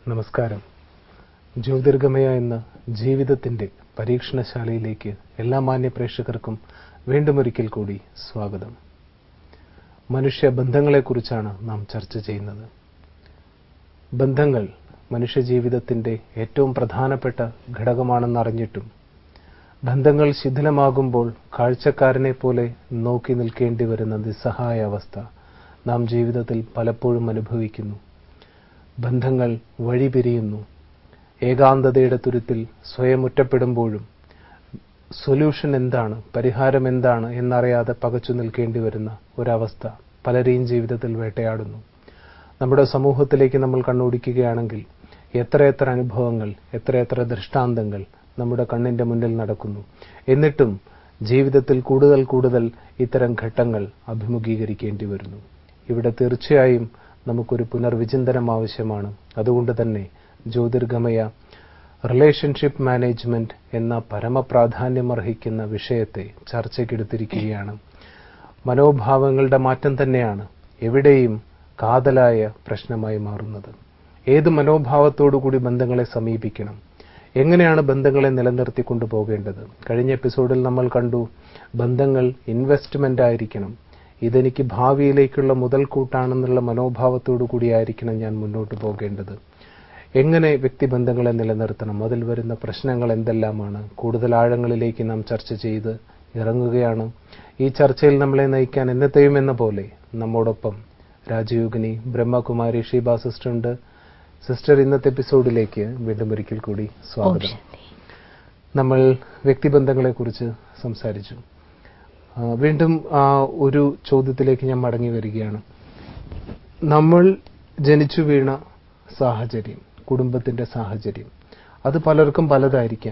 നമസ്കാരം ജ്യോതിർഗമയ എന്ന ജീവിതത്തിന്റെ പരീക്ഷണശാലയിലേക്ക് എല്ലാ മാന്യ പ്രേക്ഷകർക്കും വീണ്ടുമൊരിക്കൽ കൂടി സ്വാഗതം മനുഷ്യ ബന്ധങ്ങളെക്കുറിച്ചാണ് നാം ചർച്ച ചെയ്യുന്നത് ബന്ധങ്ങൾ മനുഷ്യജീവിതത്തിന്റെ ഏറ്റവും പ്രധാനപ്പെട്ട ഘടകമാണെന്നറിഞ്ഞിട്ടും ബന്ധങ്ങൾ ശിഥിലമാകുമ്പോൾ കാഴ്ചക്കാരനെ പോലെ നോക്കി നിൽക്കേണ്ടി വരുന്ന നിസ്സഹായ അവസ്ഥ നാം ജീവിതത്തിൽ പലപ്പോഴും അനുഭവിക്കുന്നു ബന്ധങ്ങൾ വഴിപിരിയുന്നു ഏകാന്തതയുടെ തുരുത്തിൽ സ്വയം ഒറ്റപ്പെടുമ്പോഴും സൊല്യൂഷൻ എന്താണ് പരിഹാരം എന്താണ് എന്നറിയാതെ പകച്ചു നിൽക്കേണ്ടി വരുന്ന ഒരവസ്ഥ പലരെയും ജീവിതത്തിൽ വേട്ടയാടുന്നു നമ്മുടെ സമൂഹത്തിലേക്ക് നമ്മൾ കണ്ണോടിക്കുകയാണെങ്കിൽ എത്രയെത്ര അനുഭവങ്ങൾ എത്രയെത്ര ദൃഷ്ടാന്തങ്ങൾ നമ്മുടെ കണ്ണിന്റെ മുന്നിൽ നടക്കുന്നു എന്നിട്ടും ജീവിതത്തിൽ കൂടുതൽ കൂടുതൽ ഇത്തരം ഘട്ടങ്ങൾ അഭിമുഖീകരിക്കേണ്ടി വരുന്നു ഇവിടെ തീർച്ചയായും നമുക്കൊരു പുനർവിചിന്തനം ആവശ്യമാണ് അതുകൊണ്ട് തന്നെ ജ്യോതിർഗമയ റിലേഷൻഷിപ്പ് മാനേജ്മെന്റ് എന്ന പരമപ്രാധാന്യമർഹിക്കുന്ന വിഷയത്തെ ചർച്ചയ്ക്കെടുത്തിരിക്കുകയാണ് മനോഭാവങ്ങളുടെ മാറ്റം തന്നെയാണ് എവിടെയും കാതലായ പ്രശ്നമായി മാറുന്നത് ഏത് മനോഭാവത്തോടുകൂടി ബന്ധങ്ങളെ സമീപിക്കണം എങ്ങനെയാണ് ബന്ധങ്ങളെ നിലനിർത്തിക്കൊണ്ടു പോകേണ്ടത് കഴിഞ്ഞ എപ്പിസോഡിൽ നമ്മൾ കണ്ടു ബന്ധങ്ങൾ ഇൻവെസ്റ്റ്മെന്റ് ആയിരിക്കണം ഇതെനിക്ക് ഭാവിയിലേക്കുള്ള മുതൽക്കൂട്ടാണെന്നുള്ള മനോഭാവത്തോടു കൂടിയായിരിക്കണം ഞാൻ മുന്നോട്ട് പോകേണ്ടത് എങ്ങനെ വ്യക്തിബന്ധങ്ങളെ നിലനിർത്തണം അതിൽ വരുന്ന പ്രശ്നങ്ങൾ എന്തെല്ലാമാണ് കൂടുതൽ ആഴങ്ങളിലേക്ക് നാം ചർച്ച ചെയ്ത് ഇറങ്ങുകയാണ് ഈ ചർച്ചയിൽ നമ്മളെ നയിക്കാൻ എന്നത്തെയും എന്ന പോലെ നമ്മോടൊപ്പം രാജയോഗിനി ബ്രഹ്മകുമാരി ഷീബ സിസ്റ്റർ ഉണ്ട് സിസ്റ്റർ ഇന്നത്തെ എപ്പിസോഡിലേക്ക് വീണ്ടും ഒരിക്കൽ കൂടി സ്വാഗതം നമ്മൾ വ്യക്തിബന്ധങ്ങളെക്കുറിച്ച് സംസാരിച്ചു വീണ്ടും ആ ഒരു ചോദ്യത്തിലേക്ക് ഞാൻ മടങ്ങി വരികയാണ് നമ്മൾ ജനിച്ചു വീണ സാഹചര്യം കുടുംബത്തിന്റെ സാഹചര്യം അത് പലർക്കും പലതായിരിക്കാം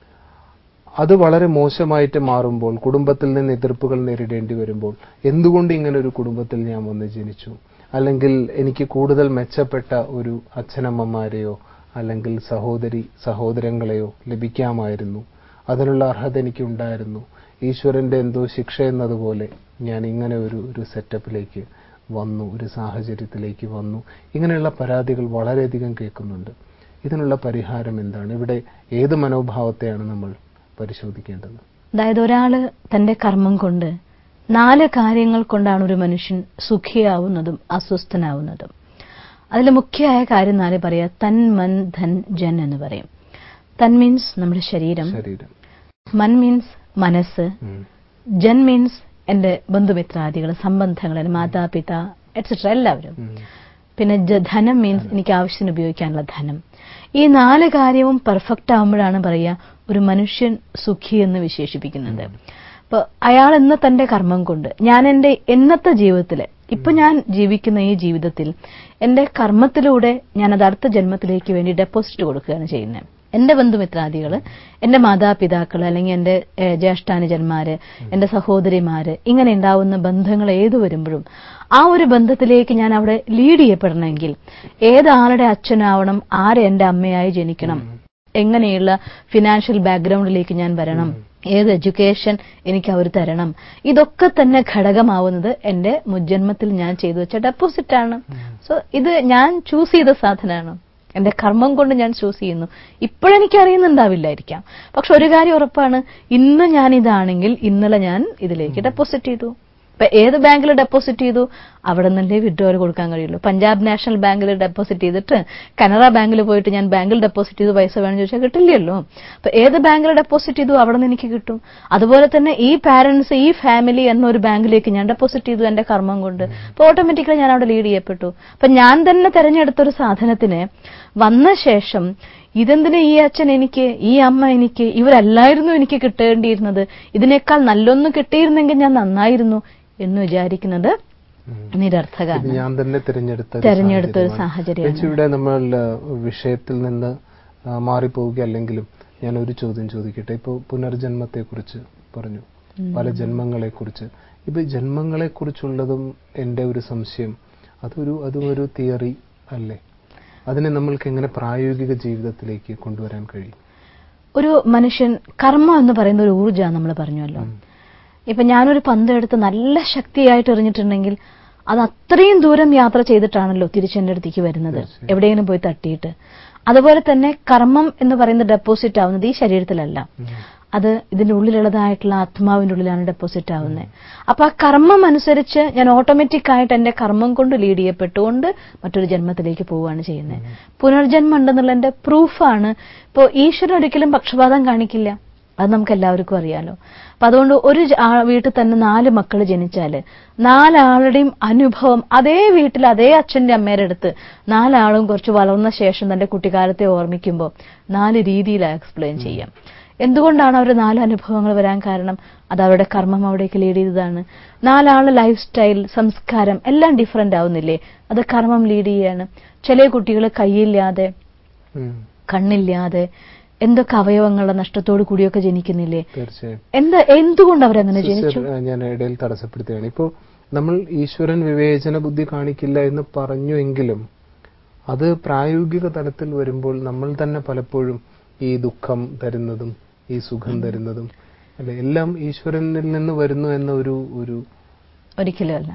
അത് വളരെ മോശമായിട്ട് മാറുമ്പോൾ കുടുംബത്തിൽ നിന്ന് എതിർപ്പുകൾ നേരിടേണ്ടി വരുമ്പോൾ എന്തുകൊണ്ട് ഇങ്ങനെ ഒരു കുടുംബത്തിൽ ഞാൻ വന്ന് ജനിച്ചു അല്ലെങ്കിൽ എനിക്ക് കൂടുതൽ മെച്ചപ്പെട്ട ഒരു അച്ഛനമ്മമാരെയോ അല്ലെങ്കിൽ സഹോദരി സഹോദരങ്ങളെയോ ലഭിക്കാമായിരുന്നു അതിനുള്ള അർഹത എനിക്കുണ്ടായിരുന്നു ഈശ്വരന്റെ എന്തോ ശിക്ഷ എന്നതുപോലെ ഞാൻ ഇങ്ങനെ ഒരു ഒരു സെറ്റപ്പിലേക്ക് വന്നു ഒരു സാഹചര്യത്തിലേക്ക് വന്നു ഇങ്ങനെയുള്ള പരാതികൾ വളരെയധികം കേൾക്കുന്നുണ്ട് ഇതിനുള്ള പരിഹാരം എന്താണ് ഇവിടെ ഏത് മനോഭാവത്തെയാണ് നമ്മൾ പരിശോധിക്കേണ്ടത് അതായത് ഒരാള് തന്റെ കർമ്മം കൊണ്ട് നാല് കാര്യങ്ങൾ കൊണ്ടാണ് ഒരു മനുഷ്യൻ സുഖിയാവുന്നതും അസ്വസ്ഥനാവുന്നതും അതിൽ മുഖ്യമായ കാര്യം നാല് പറയാ തൻ മൻ ധൻ ജൻ എന്ന് പറയും തൻ മീൻസ് നമ്മുടെ ശരീരം ശരീരം മൻ മീൻസ് മനസ്സ് ജൻ മീൻസ് എന്റെ ബന്ധുമിത്രാദികൾ സംബന്ധങ്ങൾ എന്റെ മാതാപിത എറ്റ്സെട്ര എല്ലാവരും പിന്നെ ധനം മീൻസ് എനിക്ക് ആവശ്യത്തിന് ഉപയോഗിക്കാനുള്ള ധനം ഈ നാല് കാര്യവും പെർഫെക്റ്റ് ആവുമ്പോഴാണ് പറയുക ഒരു മനുഷ്യൻ സുഖി എന്ന് വിശേഷിപ്പിക്കുന്നത് അപ്പൊ അയാൾ എന്ന തന്റെ കർമ്മം കൊണ്ട് ഞാൻ എന്റെ എന്നത്തെ ജീവിതത്തില് ഇപ്പൊ ഞാൻ ജീവിക്കുന്ന ഈ ജീവിതത്തിൽ എന്റെ കർമ്മത്തിലൂടെ ഞാൻ അത് അടുത്ത ജന്മത്തിലേക്ക് വേണ്ടി ഡെപ്പോസിറ്റ് കൊടുക്കുകയാണ് ചെയ്യുന്നത് എന്റെ ബന്ധുമിത്രാദികള് എന്റെ മാതാപിതാക്കൾ അല്ലെങ്കിൽ എന്റെ ജ്യേഷ്ഠാനുജന്മാര് എന്റെ സഹോദരിമാര് ഇങ്ങനെ ഉണ്ടാവുന്ന ബന്ധങ്ങൾ ഏതു വരുമ്പോഴും ആ ഒരു ബന്ധത്തിലേക്ക് ഞാൻ അവിടെ ലീഡ് ചെയ്യപ്പെടണമെങ്കിൽ ഏതാളുടെ അച്ഛനാവണം ആര് എന്റെ അമ്മയായി ജനിക്കണം എങ്ങനെയുള്ള ഫിനാൻഷ്യൽ ബാക്ക്ഗ്രൗണ്ടിലേക്ക് ഞാൻ വരണം ഏത് എഡ്യൂക്കേഷൻ എനിക്ക് അവർ തരണം ഇതൊക്കെ തന്നെ ഘടകമാവുന്നത് എന്റെ മുജ്ജന്മത്തിൽ ഞാൻ ചെയ്തു വെച്ച ഡെപ്പോസിറ്റ് ആണ് സോ ഇത് ഞാൻ ചൂസ് ചെയ്ത സാധനമാണ് എന്റെ കർമ്മം കൊണ്ട് ഞാൻ ചൂസ് ചെയ്യുന്നു ഇപ്പോഴെനിക്ക് അറിയുന്നുണ്ടാവില്ലായിരിക്കാം പക്ഷെ ഒരു കാര്യം ഉറപ്പാണ് ഇന്ന് ഞാൻ ഇതാണെങ്കിൽ ഇന്നലെ ഞാൻ ഇതിലേക്ക് ഡെപ്പോസിറ്റ് ചെയ്തു ഇപ്പൊ ഏത് ബാങ്കിൽ ഡെപ്പോസിറ്റ് ചെയ്തു അവിടെ നിന്നല്ലേ വിഡ്രോവൽ കൊടുക്കാൻ കഴിയുള്ളൂ പഞ്ചാബ് നാഷണൽ ബാങ്കിൽ ഡെപ്പോസിറ്റ് ചെയ്തിട്ട് കനറ ബാങ്കിൽ പോയിട്ട് ഞാൻ ബാങ്കിൽ ഡെപ്പോസിറ്റ് ചെയ്തു പൈസ വേണം ചോദിച്ചാൽ കിട്ടില്ലല്ലോ അപ്പൊ ഏത് ബാങ്കിൽ ഡെപ്പോസിറ്റ് ചെയ്തു അവിടെ നിന്ന് എനിക്ക് കിട്ടും അതുപോലെ തന്നെ ഈ പാരന്റ്സ് ഈ ഫാമിലി എന്നൊരു ബാങ്കിലേക്ക് ഞാൻ ഡെപ്പോസിറ്റ് ചെയ്തു എന്റെ കർമ്മം കൊണ്ട് അപ്പൊ ഓട്ടോമാറ്റിക്കലി ഞാൻ അവിടെ ലീഡ് ചെയ്യപ്പെട്ടു അപ്പൊ ഞാൻ തന്നെ തെരഞ്ഞെടുത്ത ഒരു സാധനത്തിന് വന്ന ശേഷം ഇതെന്തിനാ ഈ അച്ഛൻ എനിക്ക് ഈ അമ്മ എനിക്ക് ഇവരല്ലായിരുന്നു എനിക്ക് കിട്ടേണ്ടിയിരുന്നത് ഇതിനേക്കാൾ നല്ലൊന്ന് കിട്ടിയിരുന്നെങ്കിൽ ഞാൻ നന്നായിരുന്നു എന്ന് വിചാരിക്കുന്നത് നിരർത്ഥകാണ് ഞാൻ തന്നെ തിരഞ്ഞെടുത്ത തെരഞ്ഞെടുത്ത ഒരു സാഹചര്യം ഇവിടെ നമ്മൾ വിഷയത്തിൽ നിന്ന് മാറിപ്പോവുക അല്ലെങ്കിലും ഞാൻ ഒരു ചോദ്യം ചോദിക്കട്ടെ ഇപ്പോൾ പുനർജന്മത്തെ കുറിച്ച് പറഞ്ഞു പല ജന്മങ്ങളെ കുറിച്ച് ഇപ്പൊ ജന്മങ്ങളെ കുറിച്ചുള്ളതും എന്റെ ഒരു സംശയം അതൊരു അതും ഒരു തിയറി അല്ലേ അതിനെ നമ്മൾക്ക് എങ്ങനെ പ്രായോഗിക ജീവിതത്തിലേക്ക് കൊണ്ടുവരാൻ കഴിയും ഒരു മനുഷ്യൻ കർമ്മം എന്ന് പറയുന്ന ഒരു ഊർജ്ജ നമ്മൾ പറഞ്ഞല്ലോ ഇപ്പൊ ഞാനൊരു പന്ത് എടുത്ത് നല്ല ശക്തിയായിട്ട് എറിഞ്ഞിട്ടുണ്ടെങ്കിൽ അത് അത്രയും ദൂരം യാത്ര ചെയ്തിട്ടാണല്ലോ തിരിച്ചെന്റെ അടുത്തേക്ക് വരുന്നത് തീർച്ചയായും. എവിടെയെങ്കിലും പോയി തട്ടിയിട്ട് അതുപോലെ തന്നെ കർമ്മം എന്ന് പറയുന്ന ഡെപ്പോസിറ്റ് ആവുന്നത് ഈ ശരീരത്തിലല്ല ഉം. അത് ഇതിന്റെ ഉള്ളിലുള്ളതായിട്ടുള്ള ആത്മാവിന്റെ ഉള്ളിലാണ് ഡെപ്പോസിറ്റ് ആവുന്നത് അപ്പൊ ആ കർമ്മം അനുസരിച്ച് ഞാൻ ഓട്ടോമാറ്റിക് ആയിട്ട് എന്റെ കർമ്മം കൊണ്ട് ലീഡ് ചെയ്യപ്പെട്ടുകൊണ്ട് മറ്റൊരു ജന്മത്തിലേക്ക് പോവുകയാണ് ചെയ്യുന്നത് പുനർജന്മം ഉണ്ടെന്നുള്ള എന്റെ പ്രൂഫാണ് ഇപ്പോ ഈശ്വരൻ ഒരിക്കലും പക്ഷപാതം കാണിക്കില്ല അത് നമുക്ക് എല്ലാവർക്കും അറിയാലോ അപ്പൊ അതുകൊണ്ട് ഒരു ജ- ആ വീട്ടിൽ തന്നെ നാല് മക്കൾ ജനിച്ചാല് നാലാളുടെയും അനുഭവം അതേ വീട്ടിൽ അതേ അച്ഛന്റെ അമ്മയുടെ അടുത്ത് നാലാളും കുറച്ച് വളർന്ന ശേഷം തന്റെ കുട്ടിക്കാലത്തെ ഓർമ്മിക്കുമ്പോൾ നാല് രീതിയിലാണ് എക്സ്പ്ലെയിൻ ചെയ്യാം എന്തുകൊണ്ടാണ് അവർ നാല് അനുഭവങ്ങൾ വരാൻ കാരണം അത് അവരുടെ കർമ്മം അവിടേക്ക് ലീഡ് ചെയ്തതാണ് നാലാള് ലൈഫ് സ്റ്റൈൽ സംസ്കാരം എല്ലാം ഡിഫറെന്റ് ആവുന്നില്ലേ അത് കർമ്മം ലീഡ് ചെയ്യാണ് ചില കുട്ടികൾ കൈയില്ലാതെ ഉം. കണ്ണില്ലാതെ എന്തൊക്കെ അവയവങ്ങളുടെ നഷ്ടത്തോടു കൂടിയൊക്കെ ജനിക്കുന്നില്ലേ തീർച്ചയായും എന്താ എന്തുകൊണ്ട് അവരങ്ങനെ ജനിച്ചു സിസ്റ്റർ, ആ, ഞാൻ ഇടയിൽ തടസ്സപ്പെടുത്തുകയാണ് ഇപ്പോൾ നമ്മൾ ഈശ്വരൻ വിവേചന ബുദ്ധി കാണിക്കില്ല എന്ന് പറഞ്ഞുവെങ്കിലും അത് പ്രായോഗിക തലത്തിൽ വരുമ്പോൾ നമ്മൾ തന്നെ പലപ്പോഴും ഈ ദുഃഖം തരുന്നതും ഈ സുഖം തരുന്നതും അല്ലെ എല്ലാം ഈശ്വരനിൽ നിന്ന് വരുന്നു എന്ന ഒരു ഒരു ഒരിക്കലുമല്ല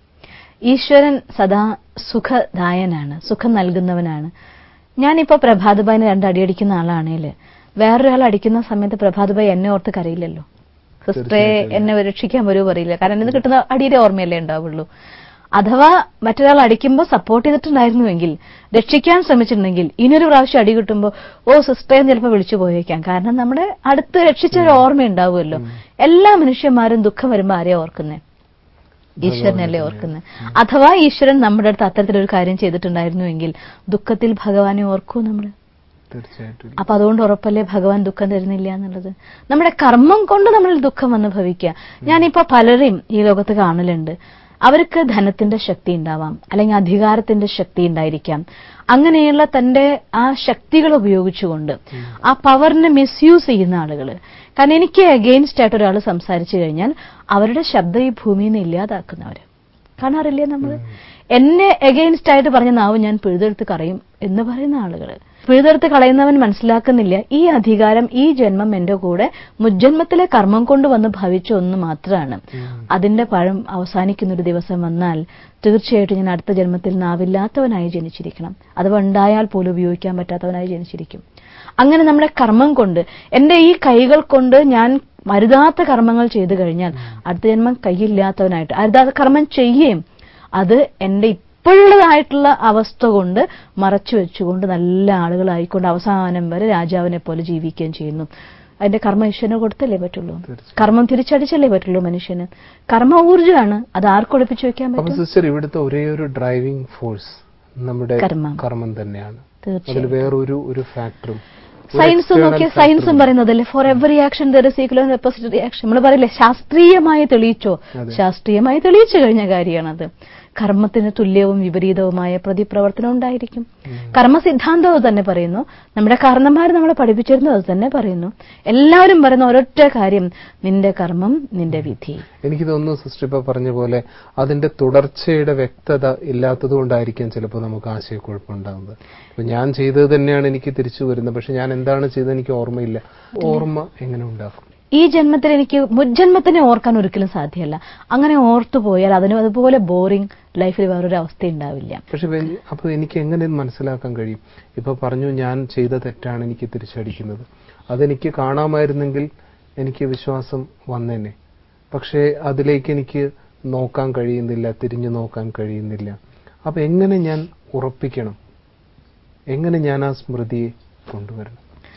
ഈശ്വരൻ സദാ സുഖദായനാണ് സുഖം നൽകുന്നവനാണ് ഞാനിപ്പോ പ്രഭാതബായിന് രണ്ട് അടിയടിക്കുന്ന ആളാണേല് വേറൊരാൾ അടിക്കുന്ന സമയത്ത് പ്രഭാതബായി എന്നെ ഓർത്ത് കരയില്ലല്ലോ സിസ്റ്ററെ തീർച്ചയായിട്ടും. എന്നെ രക്ഷിക്കാൻ വരുമോ അറിയില്ല കാരണം ഇന്ന് കിട്ടുന്ന അടിയുടെ ഓർമ്മയല്ലേ ഉണ്ടാവുള്ളൂ അഥവാ മറ്റൊരാൾ അടിക്കുമ്പോൾ സപ്പോർട്ട് ചെയ്തിട്ടുണ്ടായിരുന്നുവെങ്കിൽ രക്ഷിക്കാൻ ശ്രമിച്ചിട്ടുണ്ടെങ്കിൽ ഇനിയൊരു പ്രാവശ്യം അടി കിട്ടുമ്പോൾ ഓ സിസ്റ്ററെ ചിലപ്പോൾ വിളിച്ചു പോയേക്കാം കാരണം നമ്മുടെ അടുത്ത് രക്ഷിച്ച ഒരു ഓർമ്മ ഉണ്ടാവുമല്ലോ എല്ലാ മനുഷ്യന്മാരും ദുഃഖം വരുമ്പോൾ ആരെയാ ഓർക്കുന്നേ ഈശ്വരനല്ലേ ഓർക്കുന്നത് അഥവാ ഈശ്വരൻ നമ്മുടെ അടുത്ത് അത്തരത്തിലൊരു കാര്യം ചെയ്തിട്ടുണ്ടായിരുന്നുവെങ്കിൽ ദുഃഖത്തിൽ ഭഗവാനെ ഓർക്കൂ നമ്മൾ തീർച്ചയായിട്ടും ഇല്ല. അപ്പൊ അതുകൊണ്ട് ഉറപ്പല്ലേ ഭഗവാൻ ദുഃഖം തരുന്നില്ല എന്നുള്ളത് നമ്മുടെ കർമ്മം കൊണ്ട് നമ്മൾ ദുഃഖം വന്ന് ഭവിക്കുക ഞാനിപ്പോ പലരെയും ഈ ലോകത്ത് കാണലുണ്ട് അവർക്ക് ധനത്തിന്റെ ശക്തി ഉണ്ടാവാം അല്ലെങ്കിൽ അധികാരത്തിന്റെ ശക്തി ഉണ്ടായിരിക്കാം അങ്ങനെയുള്ള തന്റെ ആ ശക്തികൾ ഉപയോഗിച്ചുകൊണ്ട് ആ പവറിനെ മിസ്യൂസ് ചെയ്യുന്ന ആളുകൾ കാരണം എനിക്ക് അഗെയിൻസ്റ്റ് ആയിട്ട് ഒരാൾ സംസാരിച്ചു കഴിഞ്ഞാൽ അവരുടെ ശബ്ദം ഈ ഭൂമിയിൽ നിന്ന് ഇല്ലാതാക്കുന്നവര് കാണാറില്ലേ നമ്മൾ എന്നെ എഗെയിൻസ്റ്റ് ആയിട്ട് പറഞ്ഞ നാവ് ഞാൻ പിഴുതെടുത്ത് കളയും എന്ന് പറയുന്ന ആളുകൾ പിഴുതെടുത്ത് കളയുന്നവൻ മനസ്സിലാക്കുന്നില്ല ഈ അധികാരം ഈ ജന്മം എന്റെ കൂടെ മുജ്ജന്മത്തിലെ കർമ്മം കൊണ്ട് വന്ന് ഭവിച്ച ഒന്ന് മാത്രമാണ് അതിന്റെ പഴം അവസാനിക്കുന്ന ഒരു ദിവസം വന്നാൽ തീർച്ചയായിട്ടും ഞാൻ അടുത്ത ജന്മത്തിൽ നാവില്ലാത്തവനായി ജനിച്ചിരിക്കണം അഥവാ ഉണ്ടായാൽ പോലും ഉപയോഗിക്കാൻ പറ്റാത്തവനായി ജനിച്ചിരിക്കും അങ്ങനെ നമ്മുടെ കർമ്മം കൊണ്ട് എന്റെ ഈ കൈകൾ കൊണ്ട് ഞാൻ അരുതാത്ത കർമ്മങ്ങൾ ചെയ്തു കഴിഞ്ഞാൽ അടുത്ത ജന്മം കൈയില്ലാത്തവനായിട്ട് അരുതാത്ത കർമ്മം ചെയ്യുകയും അത് എന്റെ ഇപ്പോഴുള്ളതായിട്ടുള്ള അവസ്ഥ കൊണ്ട് മറച്ചു വെച്ചുകൊണ്ട് നല്ല ആളുകളായിക്കൊണ്ട് അവസാനം വരെ രാജാവിനെ പോലെ ജീവിക്കുകയും ചെയ്യുന്നു അതിന്റെ കർമ്മ ഈശ്വരന് കൊടുത്തല്ലേ പറ്റുള്ളൂ തീർച്ചയായും. കർമ്മം തിരിച്ചടിച്ചല്ലേ പറ്റുള്ളൂ മനുഷ്യന് കർമ്മ ഊർജ്ജമാണ് അത് ആർക്കും ഒളിപ്പിച്ചു വെക്കാൻ അപ്പൊ പറ്റും സിസ്റ്റർ ഇവിടുത്തെ ഒരേ ഒരു ഡ്രൈവിംഗ് ഫോഴ്സ് നമ്മുടെ കർമ്മം. കർമ്മം തന്നെയാണ് അതിൽ തീർച്ചയായും വേറൊരു ഒരു ഫാക്ടറും സയൻസ് നോക്കിയ സയൻസും പറയുന്നതല്ലേ for every action there is equal opposite reaction നമ്മൾ പറയില്ലേ ശാസ്ത്രീയമായി തെളിയിച്ചോ അതെ. ശാസ്ത്രീയമായി തെളിയിച്ചു കഴിഞ്ഞ കാര്യമാണത് കർമ്മത്തിന് തുല്യവും വിപരീതവുമായ പ്രതിപ്രവർത്തനം ഉണ്ടായിരിക്കും കർമ്മ സിദ്ധാന്തം അത് തന്നെ പറയുന്നു നമ്മുടെ കാരണന്മാർ നമ്മളെ പഠിപ്പിച്ചിരുന്നു അത് തന്നെ പറയുന്നു എല്ലാവരും പറയുന്ന ഒരൊറ്റ കാര്യം നിന്റെ കർമ്മം നിന്റെ വിധി എനിക്ക് തോന്നുന്നു സിസ്റ്റർ ഇപ്പൊ പറഞ്ഞ പോലെ അതിന്റെ തുടർച്ചയുടെ വ്യക്തത ഇല്ലാത്തത് കൊണ്ടായിരിക്കാം ചിലപ്പോൾ നമുക്ക് ആശയക്കുഴപ്പമുണ്ടാകുന്നത് അപ്പൊ ഞാൻ ചെയ്തത് തന്നെയാണ് എനിക്ക് തിരിച്ചു വരുന്നത് പക്ഷെ ഞാൻ എന്താണ് ചെയ്തത് എനിക്ക് ഓർമ്മയില്ല ഓർമ്മ എങ്ങനെ ഉണ്ടാക്കും ഈ ജന്മത്തിൽ എനിക്ക് മുജ്ജന്മത്തിനെ ഓർക്കാൻ ഒരിക്കലും സാധ്യമല്ല അങ്ങനെ ഓർത്തു പോയാൽ അതിന് അതുപോലെ ബോറിംഗ് ലൈഫിൽ വേറൊരു അവസ്ഥ ഉണ്ടാവില്ല പക്ഷെ വെ- അപ്പൊ എനിക്ക് എങ്ങനെ ഇത് മനസ്സിലാക്കാൻ കഴിയും ഇപ്പൊ പറഞ്ഞു ഞാൻ ചെയ്ത തെറ്റാണ് എനിക്ക് തിരിച്ചടിക്കുന്നത് അതെനിക്ക് കാണാമായിരുന്നെങ്കിൽ എനിക്ക് വിശ്വാസം വന്നേനെ പക്ഷേ അതിലേക്ക് എനിക്ക് നോക്കാൻ കഴിയുന്നില്ല തിരിഞ്ഞു നോക്കാൻ കഴിയുന്നില്ല അപ്പൊ എങ്ങനെ ഞാൻ ഉറപ്പിക്കണം എങ്ങനെ ഞാൻ ആ സ്മൃതിയെ കൊണ്ടുവരണം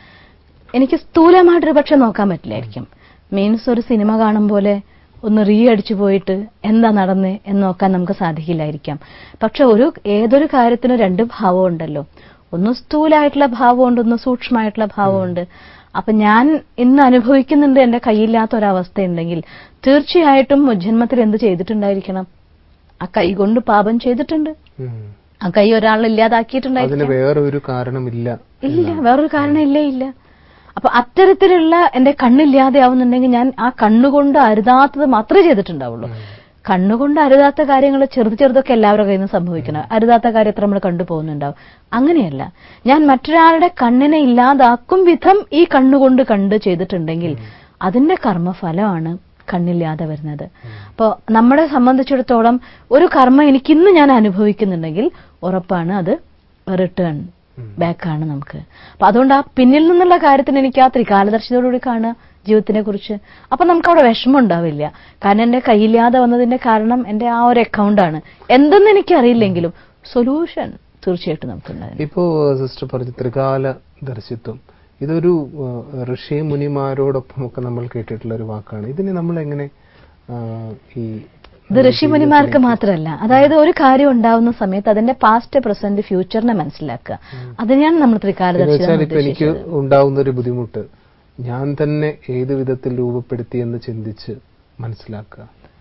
എനിക്ക് സ്ഥൂലമായിട്ടൊരു പക്ഷെ നോക്കാൻ പറ്റില്ലായിരിക്കും മീൻസ് ഒരു സിനിമ കാണും പോലെ ഒന്ന് റീ അടിച്ചു പോയിട്ട് എന്താ നടന്ന് എന്ന് നോക്കാൻ നമുക്ക് സാധിക്കില്ലായിരിക്കാം പക്ഷെ ഒരു ഏതൊരു കാര്യത്തിനും രണ്ട് ഭാവം ഉണ്ടല്ലോ ഒന്ന് സ്ഥൂലമായിട്ടുള്ള ഭാവമുണ്ട് ഒന്ന് സൂക്ഷ്മമായിട്ടുള്ള ഭാവമുണ്ട് അപ്പൊ ഞാൻ ഇന്ന് അനുഭവിക്കുന്നുണ്ട് എന്റെ കയ്യില്ലാത്ത ഒരവസ്ഥ ഉണ്ടെങ്കിൽ തീർച്ചയായിട്ടും മുജ്ജന്മത്തിൽ എന്ത് ചെയ്തിട്ടുണ്ടായിരിക്കണം ആ കൈ കൊണ്ട് പാപം ചെയ്തിട്ടുണ്ട് ഉം. ആ കൈ ഒരാൾ അതിന് ഇല്ലാതാക്കിയിട്ടുണ്ടായിരിക്കും വേറെ ഒരു കാരണമില്ല ഇല്ല വേറൊരു കാരണം ഇല്ലേ ഇല്ല അപ്പൊ അത്തരത്തിലുള്ള എന്റെ കണ്ണില്ലാതെ ആവുന്നുണ്ടെങ്കിൽ ഞാൻ ആ കണ്ണുകൊണ്ട് അരുതാത്തത് മാത്രമേ ചെയ്തിട്ടുണ്ടാവുള്ളൂ കണ്ണുകൊണ്ട് അരുതാത്ത കാര്യങ്ങൾ ചെറുത് ചെറുതൊക്കെ എല്ലാവരുടെ കയ്യിൽ നിന്ന് സംഭവിക്കണം അരുതാത്ത കാര്യത്തിൽ നമ്മൾ കണ്ടുപോകുന്നുണ്ടാവും അങ്ങനെയല്ല ഞാൻ മറ്റൊരാളുടെ കണ്ണിനെ ഇല്ലാതാക്കും വിധം ഈ കണ്ണുകൊണ്ട് കണ്ട് ചെയ്തിട്ടുണ്ടെങ്കിൽ അതിന്റെ കർമ്മഫലമാണ് കണ്ണില്ലാതെ വരുന്നത് അപ്പോൾ നമ്മളെ സംബന്ധിച്ചിടത്തോളം ഒരു കർമ്മം എനിക്ക് ഇന്ന് ഞാൻ അനുഭവിക്കുന്നുണ്ടെങ്കിൽ ഉറപ്പാണ് അത് റിട്ടേൺ ബാക്കാണ് നമുക്ക് അപ്പൊ അതുകൊണ്ട് ആ പിന്നിൽ നിന്നുള്ള കാര്യത്തിന് എനിക്ക് ആ ത്രികാലദർശിയോടുകൂടി കാണുക ജീവിതത്തിനെ കുറിച്ച് അപ്പൊ നമുക്ക് അവിടെ വിഷമം ഉണ്ടാവില്ല കാരണം എന്റെ കയ്യില്ലാതെ വന്നതിന്റെ കാരണം എന്റെ ആ ഒരു അക്കൗണ്ടാണ് എന്തെന്ന് എനിക്ക് അറിയില്ലെങ്കിലും സൊല്യൂഷൻ തീർച്ചയായിട്ടും നമുക്കുണ്ടാകും ഇപ്പോ സിസ്റ്റർ പറഞ്ഞു ത്രികാല ദർശിത്വം ഇതൊരു ആ, ഋഷി മുനിമാരോടൊപ്പമൊക്കെ നമ്മൾ കേട്ടിട്ടുള്ള ഒരു വാക്കാണ് ഇതിനെ നമ്മൾ എങ്ങനെ ആ, ഈ ഇത് ഋഷിമുനിമാർക്ക് മാത്രമല്ല അതായത് ഒരു കാര്യം ഉണ്ടാവുന്ന സമയത്ത് അതിന്റെ പാസ്റ്റ് പ്രസന്റ് ഫ്യൂച്ചറിനെ മനസ്സിലാക്കുക അതിനെയാണ് നമ്മൾ എന്ന് ത്രികാലദർശിതം വെച്ചാൽ ഇപ്പൊ എനിക്ക് ഉദ്ദേശിച്ചത് ഉണ്ടാവുന്ന ഒരു ബുദ്ധിമുട്ട് ഞാൻ തന്നെ ഏത് വിധത്തിൽ രൂപപ്പെടുത്തി എന്ന് ചിന്തിച്ച് മനസ്സിലാക്കുക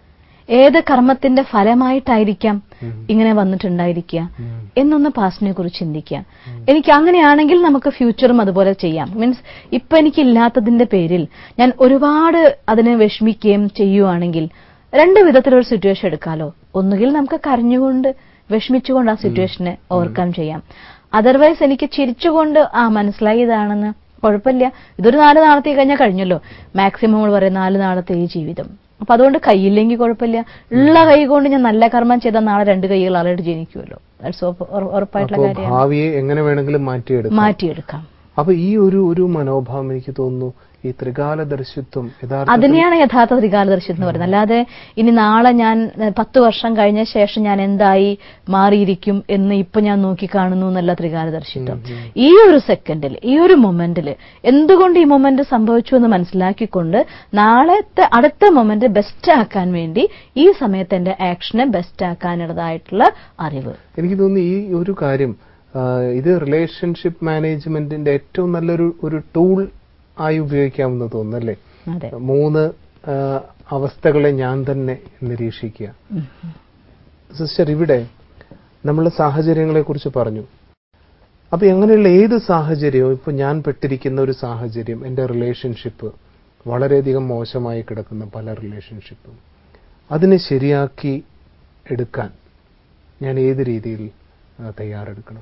ഏത് കർമ്മത്തിന്റെ ഫലമായിട്ടായിരിക്കാം ഉം. ഇങ്ങനെ വന്നിട്ടുണ്ടായിരിക്കുക ഉം. എന്നൊന്ന് പാസ്റ്റിനെ കുറിച്ച് ചിന്തിക്കാം എനിക്ക് അങ്ങനെയാണെങ്കിൽ നമുക്ക് ഫ്യൂച്ചറും അതുപോലെ ചെയ്യാം മീൻസ് ഇപ്പൊ എനിക്കില്ലാത്തതിന്റെ പേരിൽ ഞാൻ ഒരുപാട് അതിനെ വിഷമിക്കുകയും ചെയ്യുവാണെങ്കിൽ രണ്ട് വിധത്തിലൊരു സിറ്റുവേഷൻ എടുക്കാലോ ഒന്നുകിൽ നമുക്ക് കരഞ്ഞുകൊണ്ട് വിഷമിച്ചുകൊണ്ട് ആ സിറ്റുവേഷനെ ഓവർകം ചെയ്യാം അതർവൈസ് എനിക്ക് ചിരിച്ചുകൊണ്ട് ആ മനസ്സിലായി ഇതാണെന്ന് കുഴപ്പമില്ല ഇതൊരു നാല് നാളത്തേക്ക് കഴിഞ്ഞാൽ കഴിഞ്ഞല്ലോ മാക്സിമം നമ്മൾ പറയും നാല് നാളത്തെ ഈ ജീവിതം അപ്പൊ അതുകൊണ്ട് കൈയില്ലെങ്കിൽ കുഴപ്പമില്ല ഉള്ള കൈ കൊണ്ട് ഞാൻ നല്ല കർമ്മം ചെയ്താൽ നാളെ രണ്ട് കൈകൾ ആളായിട്ട് ജനിക്കുമല്ലോ That's ഉറപ്പ്- ഉറ- ഉറപ്പായിട്ടുള്ള അപ്പോ കാര്യമാണ് ഭാവിയെ എങ്ങനെ വേണമെങ്കിലും മാറ്റിയെടുക്കാം മാറ്റിയെടുക്കാം അപ്പൊ ഈ ഒരു ഒരു മനോഭാവം എനിക്ക് തോന്നുന്നു ഈ ത്രികാല ദർശിത്വം യഥാർത്ഥ അതിനെയാണ് യഥാർത്ഥ ത്രികാലദർശിത്വം എന്ന് പറയുന്നത് അല്ലാതെ ഇനി നാളെ ഞാൻ ഏഹ്, പത്ത് വർഷം കഴിഞ്ഞ ശേഷം ഞാൻ എന്തായി മാറിയിരിക്കും എന്ന് ഇപ്പൊ ഞാൻ നോക്കി കാണുന്നു എന്നല്ല ത്രികാലദർശിത്വം ഈ ഒരു സെക്കൻഡിൽ ഈ ഒരു മൊമെന്റിൽ എന്തുകൊണ്ട് ഈ മൊമെന്റ് സംഭവിച്ചു എന്ന് മനസ്സിലാക്കിക്കൊണ്ട് നാളത്തെ അടുത്ത മൊമെന്റ് ബെസ്റ്റ് ആക്കാൻ വേണ്ടി ഈ സമയത്ത് എന്റെ ആക്ഷനെ ബെസ്റ്റ് ആക്കാനുള്ളതായിട്ടുള്ള അറിവ് എനിക്ക് തോന്നുന്നു ഈ ഒരു കാര്യം ആ, ഇത് റിലേഷൻഷിപ്പ് മാനേജ്മെന്റിന്റെ ഏറ്റവും നല്ലൊരു ഒരു ടൂൾ ആയി ഉപയോഗിക്കാമെന്ന് തോന്നുന്നു അല്ലേ അതെ മൂന്ന് ആ, അവസ്ഥകളെ ഞാൻ തന്നെ നിരീക്ഷിക്കുക ഉം. സിസ്റ്റർ ഇവിടെ നമ്മൾ സാഹചര്യങ്ങളെ കുറിച്ച് പറഞ്ഞു അപ്പൊ അങ്ങനെയുള്ള ഏത് സാഹചര്യവും ഇപ്പൊ ഞാൻ പെട്ടിരിക്കുന്ന ഒരു സാഹചര്യം എന്റെ റിലേഷൻഷിപ്പ് വളരെയധികം മോശമായി കിടക്കുന്ന പല റിലേഷൻഷിപ്പും അതിനെ ശരിയാക്കി എടുക്കാൻ ഞാൻ ഏത് രീതിയിൽ ആ, തയ്യാറെടുക്കണം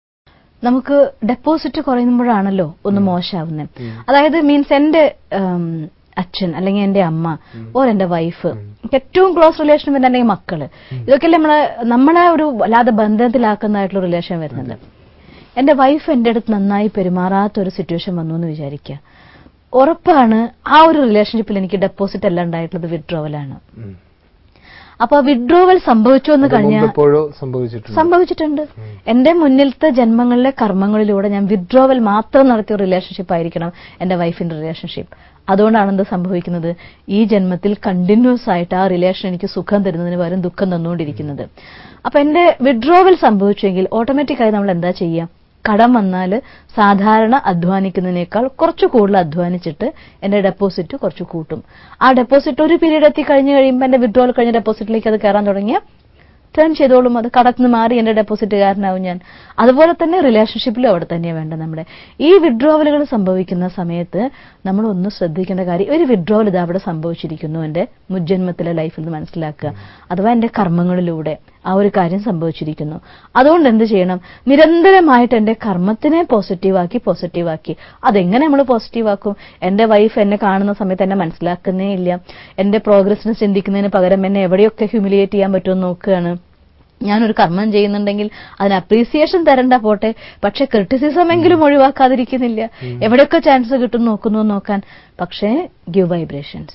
നമുക്ക് ഡെപ്പോസിറ്റ് കുറയുമ്പോഴാണല്ലോ ഒന്ന് മോശമാവുന്നത് ഉം. അതായത് മീൻസ് എന്റെ ഉം, അച്ഛൻ അല്ലെങ്കിൽ എന്റെ അമ്മ ഓർ എന്റെ വൈഫ് എനിക്ക് ഏറ്റവും ക്ലോസ് റിലേഷൻ വരുന്ന എന്റെ മക്കള് ഇതൊക്കെയല്ലേ നമ്മളെ നമ്മളെ ഒരു വല്ലാതെ ബന്ധത്തിലാക്കുന്നതായിട്ടുള്ള റിലേഷൻ വരുന്നത് എന്റെ വൈഫ് എന്റെ അടുത്ത് നന്നായി പെരുമാറാത്ത ഒരു സിറ്റുവേഷൻ വന്നു എന്ന് വിചാരിക്കുക ഉറപ്പാണ് ആ ഒരു റിലേഷൻഷിപ്പിൽ എനിക്ക് ഡെപ്പോസിറ്റ് എല്ലാം ഉണ്ടായിട്ടുള്ളത് വിഡ്രോവലാണ് ഉം. അപ്പൊ വിഡ്രോവൽ സംഭവിച്ചു എന്ന് അത് കഴിഞ്ഞാൽ മുമ്പ് എപ്പോഴോ സംഭവിച്ചിട്ടുണ്ട് സംഭവിച്ചിട്ടുണ്ട് എന്റെ മുന്നിലത്തെ ജന്മങ്ങളിലെ കർമ്മങ്ങളിലൂടെ ഞാൻ വിഡ്രോവൽ മാത്രം നടത്തിയ റിലേഷൻഷിപ്പ് ആയിരിക്കണം എന്റെ വൈഫിന്റെ റിലേഷൻഷിപ്പ് അതുകൊണ്ടാണ് എന്ത് സംഭവിക്കുന്നത് ഈ ജന്മത്തിൽ കണ്ടിന്യൂസ് ആയിട്ട് ആ റിലേഷൻ എനിക്ക് സുഖം തരുന്നതിന് പകരം ദുഃഖം തന്നുകൊണ്ടിരിക്കുന്നത് അപ്പൊ എന്റെ വിഡ്രോവൽ സംഭവിച്ചെങ്കിൽ ഓട്ടോമാറ്റിക്കായി നമ്മൾ എന്താ ചെയ്യുക കടം വന്നാൽ സാധാരണ അധ്വാനിക്കുന്നതിനേക്കാൾ കുറച്ച് കൂടുതൽ അധ്വാനിച്ചിട്ട് എന്റെ ഡെപ്പോസിറ്റ് കുറച്ച് കൂട്ടും ആ ഡെപ്പോസിറ്റ് ഒരു പീരീഡ് എത്തി കഴിഞ്ഞ് കഴിയുമ്പോൾ എന്റെ വിഡ്രോവൽ കഴിഞ്ഞ ഡെപ്പോസിറ്റിലേക്ക് അത് കയറാൻ തുടങ്ങിയ ടേൺ ചെയ്തോളും അത് കടത്തുനിന്ന് മാറി എന്റെ ഡെപ്പോസിറ്റുകാരനാവും ഞാൻ അതുപോലെ തന്നെ റിലേഷൻഷിപ്പിലും അവിടെ തന്നെയാണ് വേണ്ടത് നമ്മുടെ ഈ വിഡ്രോവലുകൾ സംഭവിക്കുന്ന സമയത്ത് നമ്മൾ ഒന്ന് ശ്രദ്ധിക്കേണ്ട കാര്യം ഒരു വിഡ്രോവൽ ഇത് അവിടെ സംഭവിച്ചിരിക്കുന്നു എന്റെ മുജ്ജന്മത്തിലെ ലൈഫിൽ നിന്ന് മനസ്സിലാക്കുക അഥവാ എന്റെ കർമ്മങ്ങളിലൂടെ ആ ഒരു കാര്യം സംഭവിച്ചിരിക്കുന്നു അതുകൊണ്ട് എന്ത് ചെയ്യണം നിരന്തരമായിട്ട് എന്റെ കർമ്മത്തിനെ പോസിറ്റീവാക്കി പോസിറ്റീവാക്കി അതെങ്ങനെ നമ്മൾ പോസിറ്റീവാക്കും എന്റെ വൈഫ് എന്നെ കാണുന്ന സമയത്ത് എന്നെ മനസ്സിലാക്കുന്നേ ഇല്ല എന്റെ പ്രോഗ്രസിന് ചിന്തിക്കുന്നതിന് പകരം എന്നെ എവിടെയൊക്കെ ഹ്യൂമിലിയേറ്റ് ചെയ്യാൻ പറ്റുമെന്ന് നോക്കുകയാണ് ഞാനൊരു കർമ്മം ചെയ്യുന്നുണ്ടെങ്കിൽ അതിന് അപ്രീസിയേഷൻ തരണ്ട പോട്ടെ പക്ഷെ ക്രിറ്റിസിസം എങ്കിലും ഒഴിവാക്കാതിരിക്കുന്നില്ല എവിടെയൊക്കെ ചാൻസ് കിട്ടും നോക്കുന്നു നോക്കാൻ പക്ഷേ ഗിവ് വൈബ്രേഷൻസ്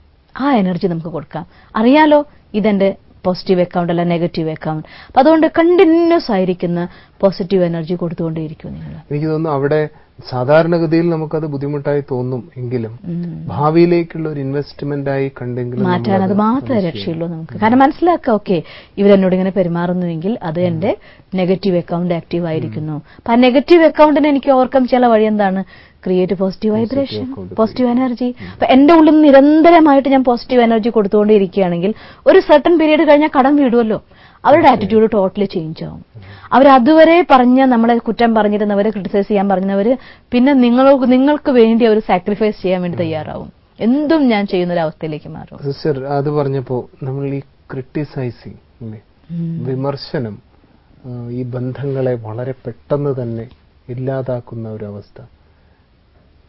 ആ എനർജി നമുക്ക് കൊടുക്കാം അറിയാലോ ഇതെന്റെ പോസിറ്റീവ് അക്കൗണ്ട് അല്ല നെഗറ്റീവ് അക്കൗണ്ട് അപ്പൊ അതുകൊണ്ട് കണ്ടിന്യൂസ് ആയിരിക്കുന്ന പോസിറ്റീവ് എനർജി കൊടുത്തുകൊണ്ടേയിരിക്കും നിങ്ങൾ എനിക്ക് തോന്നുന്നു അവിടെ സാധാരണഗതിയിൽ നമുക്കത് ബുദ്ധിമുട്ടായി തോന്നും എങ്കിലും ഭാവിയിലേക്കുള്ള ഒരു ഇൻവെസ്റ്റ്മെന്റ് ആയി കണ്ടെങ്കിലും മാറ്റാൻ അത് നമ്മളത് മാത്രമേ അത് രക്ഷയുള്ളൂ നമുക്ക് കാരണം മനസ്സിലാക്കാം ഓക്കെ ഇവരെന്നോട് ഇങ്ങനെ പെരുമാറുന്നുവെങ്കിൽ അത് എന്റെ നെഗറ്റീവ് അക്കൗണ്ട് ആക്റ്റീവ് ആയിരിക്കുന്നു അപ്പൊ ആ നെഗറ്റീവ് അക്കൗണ്ടിനെ എനിക്ക് ഓവർകം ചെയ്യാനുള്ള വഴി എന്താണ് create positive vibration account positive energy അപ്പൊ എന്റെ ഉള്ളിൽ നിന്ന് നിരന്തരമായിട്ട് ഞാൻ പോസിറ്റീവ് എനർജി കൊടുത്തുകൊണ്ടിരിക്കുകയാണെങ്കിൽ ഒരു സർട്ടൺ പീരീഡ് കഴിഞ്ഞാൽ കടം വീടുമല്ലോ അവരുടെ ആറ്റിറ്റ്യൂഡ് ടോട്ടലി ചേഞ്ച് ആവും അവർ അതുവരെ പറഞ്ഞ നമ്മളെ കുറ്റം പറഞ്ഞിരുന്നവരെ ക്രിട്ടിസൈസ് ചെയ്യാൻ പറഞ്ഞവര് പിന്നെ നിങ്ങൾ നിങ്ങൾക്ക് വേണ്ടി അവർ സാക്രിഫൈസ് ചെയ്യാൻ വേണ്ടി തയ്യാറാവും എന്തും ഞാൻ ചെയ്യുന്ന ഒരു അവസ്ഥയിലേക്ക് മാറും സിസ്റ്റർ അത് പറഞ്ഞപ്പോ നമ്മൾ ഈ ക്രിട്ടിസൈസിങ് അല്ലേ വിമർശനം ആ, ഈ ബന്ധങ്ങളെ വളരെ പെട്ടെന്ന് തന്നെ ഇല്ലാതാക്കുന്ന ഒരു അവസ്ഥ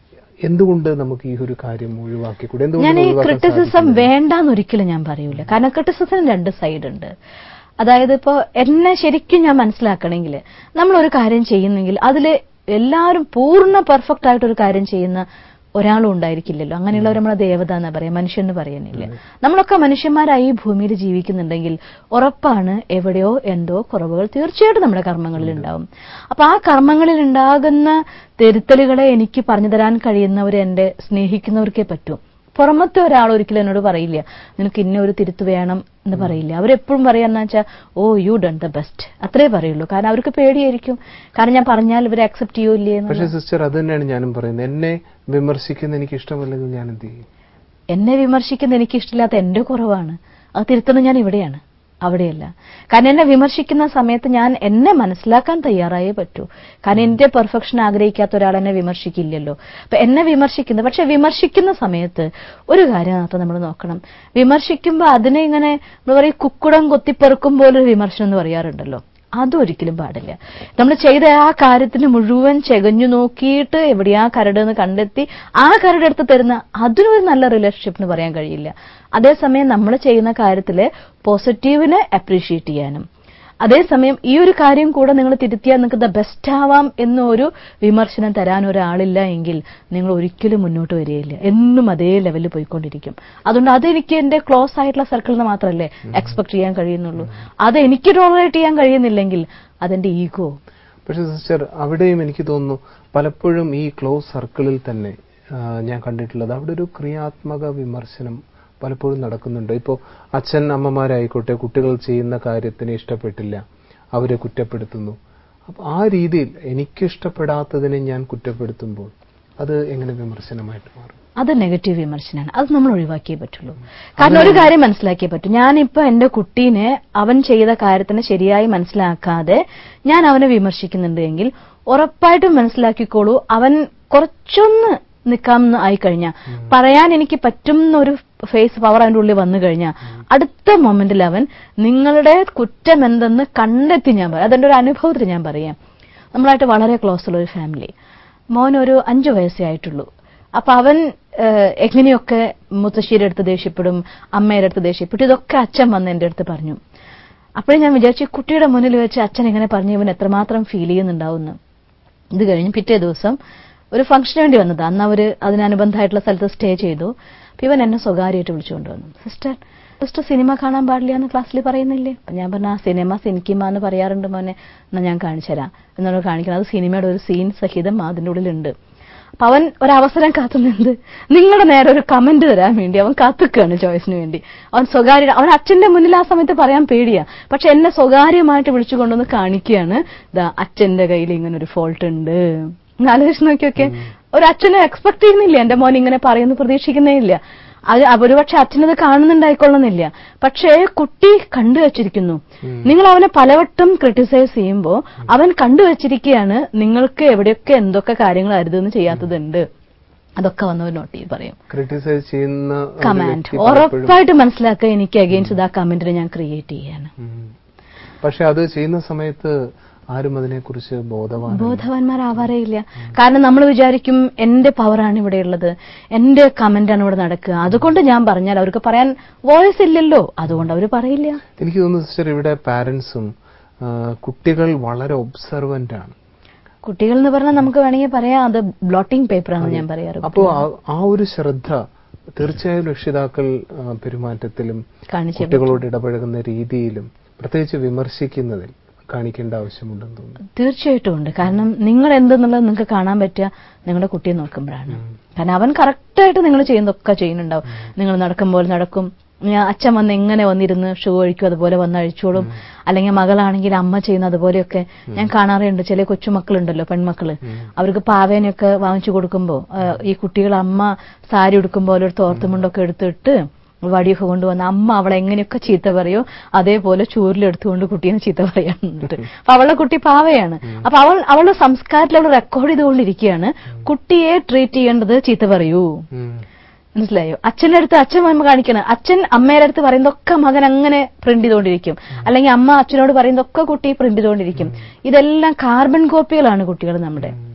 എന്തുകൊണ്ട് നമുക്ക് ഈ ഒരു കാര്യം ഒഴിവാക്കിക്കൂടെ എന്തുകൊണ്ട് ഞാൻ ഈ ഒഴിവാക്കാൻ ക്രിറ്റിസിസം സാധിക്കുന്നില്ല? വേണ്ടാന്ന് ഒരിക്കലും ഞാൻ പറയൂല കാരണം ക്രിറ്റിസിസത്തിന് രണ്ട് സൈഡ് ഉണ്ട് അതായത് ഇപ്പോ എന്നെ ശരിക്കും ഞാൻ മനസ്സിലാക്കണമെങ്കിൽ നമ്മൾ ഒരു കാര്യം ചെയ്യുന്നെങ്കിൽ അതിൽ എല്ലാവരും പൂർണ്ണ പെർഫെക്റ്റ് ആയിട്ട് ഒരു കാര്യം ചെയ്യുന്ന ഒരാളും ഉണ്ടായിരിക്കില്ലല്ലോ അങ്ങനെയുള്ളവർ നമ്മളെ ദേവത എന്നാ പറയാ മനുഷ്യന് പറയുന്നില്ല നമ്മളൊക്കെ മനുഷ്യന്മാരായി ഈ ഭൂമിയിൽ ജീവിക്കുന്നുണ്ടെങ്കിൽ ഉറപ്പാണ് എവിടെയോ എന്തോ കുറവുകൾ തീർച്ചയായിട്ടും നമ്മുടെ കർമ്മങ്ങളിൽ ഉണ്ടാവും അപ്പൊ ആ കർമ്മങ്ങളിൽ ഉണ്ടാകുന്ന തിരുത്തലുകളെ എനിക്ക് പറഞ്ഞു തരാൻ കഴിയുന്നവർ എന്റെ സ്നേഹിക്കുന്നവർക്കേ പറ്റൂ പുറമത്തെ ഒരാൾ ഒരിക്കലും എന്നോട് പറയില്ല നിനക്ക് ഇന്ന ഒരു തിരുത്ത് വേണം എന്ന് പറയില്ല അവരെപ്പോഴും പറയാന്ന് വെച്ചാൽ oh you done the best അത്രേ പറയുള്ളൂ കാരണം അവർക്ക് പേടിയായിരിക്കും കാരണം ഞാൻ പറഞ്ഞാൽ ഇവരെ അക്സെപ്റ്റ് ചെയ്യൂലേ പക്ഷെ എന്നുള്ളത്. സിസ്റ്റർ അത് തന്നെയാണ് ഞാനും പറയുന്നത് എന്നെ വിമർശിക്കുന്ന എനിക്ക് ഇഷ്ടമല്ലെങ്കിൽ ഞാൻ എന്ത് ചെയ്യും എന്നെ വിമർശിക്കുന്ന എനിക്ക് ഇഷ്ടമില്ലാത്ത എന്റെ കുറവാണ് അത് തിരുത്തുന്നത് ഞാൻ ഇവിടെയാണ് അവിടെയല്ല കാരണം എന്നെ വിമർശിക്കുന്ന സമയത്ത് ഞാൻ എന്നെ മനസ്സിലാക്കാൻ തയ്യാറായേ പറ്റൂ കാരണം എന്റെ പെർഫെക്ഷൻ ആഗ്രഹിക്കാത്ത ഒരാൾ എന്നെ വിമർശിക്കില്ലല്ലോ അപ്പൊ എന്നെ വിമർശിക്കുന്നത് പക്ഷെ വിമർശിക്കുന്ന സമയത്ത് ഒരു കാര്യം മാത്രം നമ്മൾ നോക്കണം വിമർശിക്കുമ്പോൾ അതിനെ ഇങ്ങനെ നമ്മൾ പറയും കുക്കുടം കൊത്തിപ്പെറുക്കും പോലെ ഒരു വിമർശനം എന്ന് പറയാറുണ്ടല്ലോ അതൊരിക്കലും പാടില്ല നമ്മൾ ചെയ്ത ആ കാര്യത്തിന് മുഴുവൻ ചെകഞ്ഞു നോക്കിയിട്ട് എവിടെയാ കരടെന്ന് കണ്ടെത്തി ആ കരട് എടുത്ത് തരുന്ന അതിനൊരു നല്ല റിലേഷൻഷിപ്പ് എന്ന് പറയാൻ കഴിയില്ല അതേസമയം നമ്മൾ ചെയ്യുന്ന കാര്യത്തില് പോസിറ്റീവിനെ അപ്രീഷിയേറ്റ് ചെയ്യാനും അതേസമയം ഈ ഒരു കാര്യം കൂടെ നിങ്ങൾ തിരുത്തിയാൽ നിങ്ങൾക്ക് ദ ബെസ്റ്റ് ആവാം എന്നൊരു വിമർശനം തരാൻ ഒരാളില്ല എങ്കിൽ നിങ്ങൾ ഒരിക്കലും മുന്നോട്ട് വരികയില്ല എന്നും അതേ ലെവലിൽ പോയിക്കൊണ്ടിരിക്കും അതുകൊണ്ട് അതെനിക്ക് എന്റെ ക്ലോസ് ആയിട്ടുള്ള സർക്കിളിൽ നിന്ന് മാത്രമല്ലേ എക്സ്പെക്ട് ചെയ്യാൻ കഴിയുന്നുള്ളൂ അത് എനിക്ക് ടോളറേറ്റ് ചെയ്യാൻ കഴിയുന്നില്ലെങ്കിൽ അതെന്റെ ഈഗോ പക്ഷെ സിസ്റ്റർ അവിടെയും എനിക്ക് തോന്നുന്നു പലപ്പോഴും ഈ ക്ലോസ് സർക്കിളിൽ തന്നെ ആ, ഞാൻ കണ്ടിട്ടുള്ളത് അവിടെ ഒരു ക്രിയാത്മക വിമർശനം പലപ്പോഴും നടക്കുന്നുണ്ട് ഇപ്പോൾ അച്ഛൻ അമ്മമാരായിക്കോട്ടെ കുട്ടികൾ ചെയ്യുന്ന കാര്യത്തിന് ഇഷ്ടപ്പെട്ടില്ല അവരെ കുറ്റപ്പെടുത്തുന്നു അപ്പൊ ആ രീതിയിൽ എനിക്കിഷ്ടപ്പെടാത്തതിനെ ഞാൻ കുറ്റപ്പെടുത്തുമ്പോൾ അത് എങ്ങനെ വിമർശനമായിട്ട് മാറും അത് നെഗറ്റീവ് വിമർശനമാണ് അത് നമ്മൾ ഒഴിവാക്കിയേ പറ്റുള്ളൂ കാരണം ഒരു കാര്യം മനസ്സിലാക്കിയേ പറ്റൂ ഞാനിപ്പോ എന്റെ കുട്ടീനെ അവൻ ചെയ്ത കാര്യത്തിന് ശരിയായി മനസ്സിലാക്കാതെ ഞാൻ അവനെ വിമർശിക്കുന്നുണ്ട് എങ്കിൽ ഉറപ്പായിട്ടും മനസ്സിലാക്കിക്കോളൂ അവൻ കുറച്ചൊന്ന് നിൽക്കാമെന്ന് ആയിക്കഴിഞ്ഞാൽ പറയാൻ എനിക്ക് പറ്റും എന്നൊരു ഫേസ് പവർ അവന്റെ ഉള്ളിൽ വന്നു കഴിഞ്ഞാൽ അടുത്ത മൊമെന്റിൽ അവൻ നിങ്ങളുടെ കുറ്റം എന്തെന്ന് കണ്ടെത്തി ഞാൻ പറയാം അതെന്റെ ഒരു അനുഭവത്തിൽ ഞാൻ പറയാം നമ്മളായിട്ട് വളരെ ക്ലോസ് ഉള്ള ഒരു ഫാമിലി മോൻ ഒരു അഞ്ചു വയസ്സേ ആയിട്ടുള്ളൂ അപ്പൊ അവൻ ഏഹ്, എങ്ങനെയൊക്കെ മുത്തശ്ശിയുടെ അടുത്ത് ദേഷ്യപ്പെടും അമ്മയുടെ അടുത്ത് ദേഷ്യപ്പെട്ടു ഇതൊക്കെ അച്ഛൻ വന്ന് എന്റെ അടുത്ത് പറഞ്ഞു അപ്പോഴേ ഞാൻ വിചാരിച്ചു ഈ കുട്ടിയുടെ മുന്നിൽ വെച്ച് അച്ഛൻ എങ്ങനെ പറഞ്ഞു ഇവൻ എത്രമാത്രം ഫീൽ ചെയ്യുന്നുണ്ടാവുമെന്ന് ഇത് കഴിഞ്ഞ് പിറ്റേ ദിവസം ഒരു ഫംഗ്ഷന് വേണ്ടി വന്നത് അന്ന് അവര് അതിനനുബന്ധമായിട്ടുള്ള സ്ഥലത്ത് സ്റ്റേ ചെയ്തു അപ്പൊ ഇവൻ എന്നെ സ്വകാര്യമായിട്ട് വിളിച്ചുകൊണ്ട് വന്നു സിസ്റ്റർ സിസ്റ്റർ സിനിമ കാണാൻ പാടില്ല എന്ന് ക്ലാസ്സിൽ പറയുന്നില്ലേ അപ്പൊ ഞാൻ പറഞ്ഞ ആ സിനിമ സിനിക്കിമ എന്ന് പറയാറുണ്ട് മോനെ എന്നാ ഞാൻ കാണിച്ചുതരാം എന്നോട് കാണിക്കണം അത് സിനിമയുടെ ഒരു സീൻ സഹിതം അതിന്റെ ഉള്ളിലുണ്ട് അപ്പൊ അവൻ ഒരവസരം കാത്തുനിന്നത് നിങ്ങളുടെ നേരെ ഒരു കമന്റ് തരാൻ വേണ്ടി അവൻ കാത്തുക്കാണ് ചോയ്സിന് വേണ്ടി അവൻ സ്വകാര്യ അവൻ അച്ഛന്റെ മുന്നിൽ ആ സമയത്ത് പറയാൻ പേടിയാ പക്ഷെ എന്നെ സ്വകാര്യമായിട്ട് വിളിച്ചു കൊണ്ടുവന്ന് കാണിക്കുകയാണ് ദാ അച്ഛന്റെ കയ്യിൽ ഇങ്ങനെ ഒരു ഫോൾട്ട് ഉണ്ട് ഒന്ന് ആലോചിച്ച് നോക്കിയൊക്കെ ഒരു അച്ഛനെ എക്സ്പെക്ട് ചെയ്യുന്നില്ല എന്റെ മോൻ ഇങ്ങനെ പറയുന്നു പ്രതീക്ഷിക്കുന്നേ ഇല്ല അത് ഒരുപക്ഷെ അച്ഛനത് കാണുന്നുണ്ടായിക്കൊള്ളുന്നില്ല പക്ഷേ കുട്ടി കണ്ടുവച്ചിരിക്കുന്നു നിങ്ങൾ അവനെ പലവട്ടം ക്രിട്ടിസൈസ് ചെയ്യുമ്പോൾ അവൻ കണ്ടുവച്ചിരിക്കുകയാണ് നിങ്ങൾക്ക് എവിടെയൊക്കെ എന്തൊക്കെ കാര്യങ്ങൾ അരുതെന്ന് ചെയ്യാത്തതുണ്ട് അതൊക്കെ വന്നവർ നോട്ട് ചെയ്ത് പറയും ക്രിട്ടിസൈസ് ചെയ്യുന്ന ഒരു കമാൻഡ് വ്യക്തി പലപ്പോഴും ഉറപ്പായിട്ട് മനസ്സിലാക്കുക എനിക്ക് അഗെയിൻസ്റ്റ് ആ കമന്റിനെ ഞാൻ ക്രിയേറ്റ് ചെയ്യാണ് ഉം. പക്ഷെ അത് ചെയ്യുന്ന സമയത്ത് ആരും അതിനെക്കുറിച്ച് ബോധവാൻ ബോധവാന്മാരാവാറേ ഇല്ല കാരണം നമ്മൾ വിചാരിക്കും എന്റെ പവറാണ് ഇവിടെ ഉള്ളത് എന്റെ കമന്റാണ് ഇവിടെ നടക്കുക അതുകൊണ്ട് ഞാൻ പറഞ്ഞാൽ അവർക്ക് പറയാൻ വോയിസ് ഇല്ലല്ലോ അതുകൊണ്ട് അവർ പറയില്ല എനിക്ക് തോന്നുന്നു സിസ്റ്റർ ഇവിടെ പാരന്റ്സും കുട്ടികൾ വളരെ ഒബ്സർവന്റ് ആണ് കുട്ടികൾ എന്ന് പറഞ്ഞാൽ നമുക്ക് വേണമെങ്കിൽ പറയാം അത് ബ്ലോട്ടിംഗ് പേപ്പറാണ് ഞാൻ പറയാറ് അപ്പോൾ ആ- ആ ഒരു ശ്രദ്ധ തീർച്ചയായും രക്ഷിതാക്കൾ ആ, പെരുമാറ്റത്തിലും കാണിച്ചേ കുട്ടികളോട് ഇടപഴകുന്ന രീതിയിലും പ്രത്യേകിച്ച് വിമർശിക്കുന്നതിൽ കാണിക്കേണ്ട ആവശ്യമുണ്ടെന്ന് തോന്നുന്നു തീർച്ചയായിട്ടും ഉണ്ട് കാരണം നിങ്ങൾ എന്തെന്നുള്ളത് നിങ്ങൾക്ക് കാണാൻ പറ്റുക നിങ്ങളുടെ കുട്ടിയെ നോക്കുമ്പോഴാണ് കാരണം അവൻ കറക്റ്റായിട്ട് നിങ്ങൾ ചെയ്യുന്നതൊക്കെ ചെയ്യുന്നുണ്ടാവും നിങ്ങൾ നടക്കുമ്പോൾ നടക്കും ഞാൻ അച്ഛൻ വന്ന് എങ്ങനെ വന്നിരുന്ന് ഷൂ അഴിക്കും അതുപോലെ വന്ന് അഴിച്ചോളും അല്ലെങ്കിൽ മകളാണെങ്കിൽ അമ്മ ചെയ്യുന്ന അതുപോലെയൊക്കെ ഞാൻ കാണാറുണ്ട് ചില കൊച്ചുമക്കളുണ്ടല്ലോ പെൺമക്കള് അവർക്ക് പാവേനയൊക്കെ വാങ്ങിച്ചു കൊടുക്കുമ്പോ ആ, ഈ കുട്ടികൾ അമ്മ സാരി ഉടുക്കുമ്പോൾ ഒരു തോർത്തുമുണ്ടൊക്കെ എടുത്തിട്ട് വടിയൊക്കെ കൊണ്ടുവന്ന് അമ്മ അവളെ എങ്ങനെയൊക്കെ ചീത്ത പറയോ അതേപോലെ ചൂരിലെടുത്തുകൊണ്ട് കുട്ടീനെ ചീത്ത പറയാനുണ്ട് അപ്പൊ അവളുടെ കുട്ടി പാവയാണ് അപ്പൊ അവൾ അവളുടെ സംസ്കാരത്തിൽ അവൾ റെക്കോർഡ് ചെയ്തുകൊണ്ടിരിക്കുകയാണ് കുട്ടിയെ ട്രീറ്റ് ചെയ്യേണ്ടത് ചീത്ത പറയൂ ഉം. മനസ്സിലായോ അച്ഛന്റെ അടുത്ത് അച്ഛൻ അമ്മ കാണിക്കണം അച്ഛൻ അമ്മയുടെ അടുത്ത് പറയുന്നതൊക്കെ മകൻ അങ്ങനെ പ്രിന്റ് ചെയ്തുകൊണ്ടിരിക്കും അല്ലെങ്കിൽ അമ്മ അച്ഛനോട് പറയുന്നതൊക്കെ കുട്ടി പ്രിന്റ് ചെയ്തുകൊണ്ടിരിക്കും ഇതെല്ലാം കാർബൺ കോപ്പികളാണ് കുട്ടികൾ നമ്മുടെ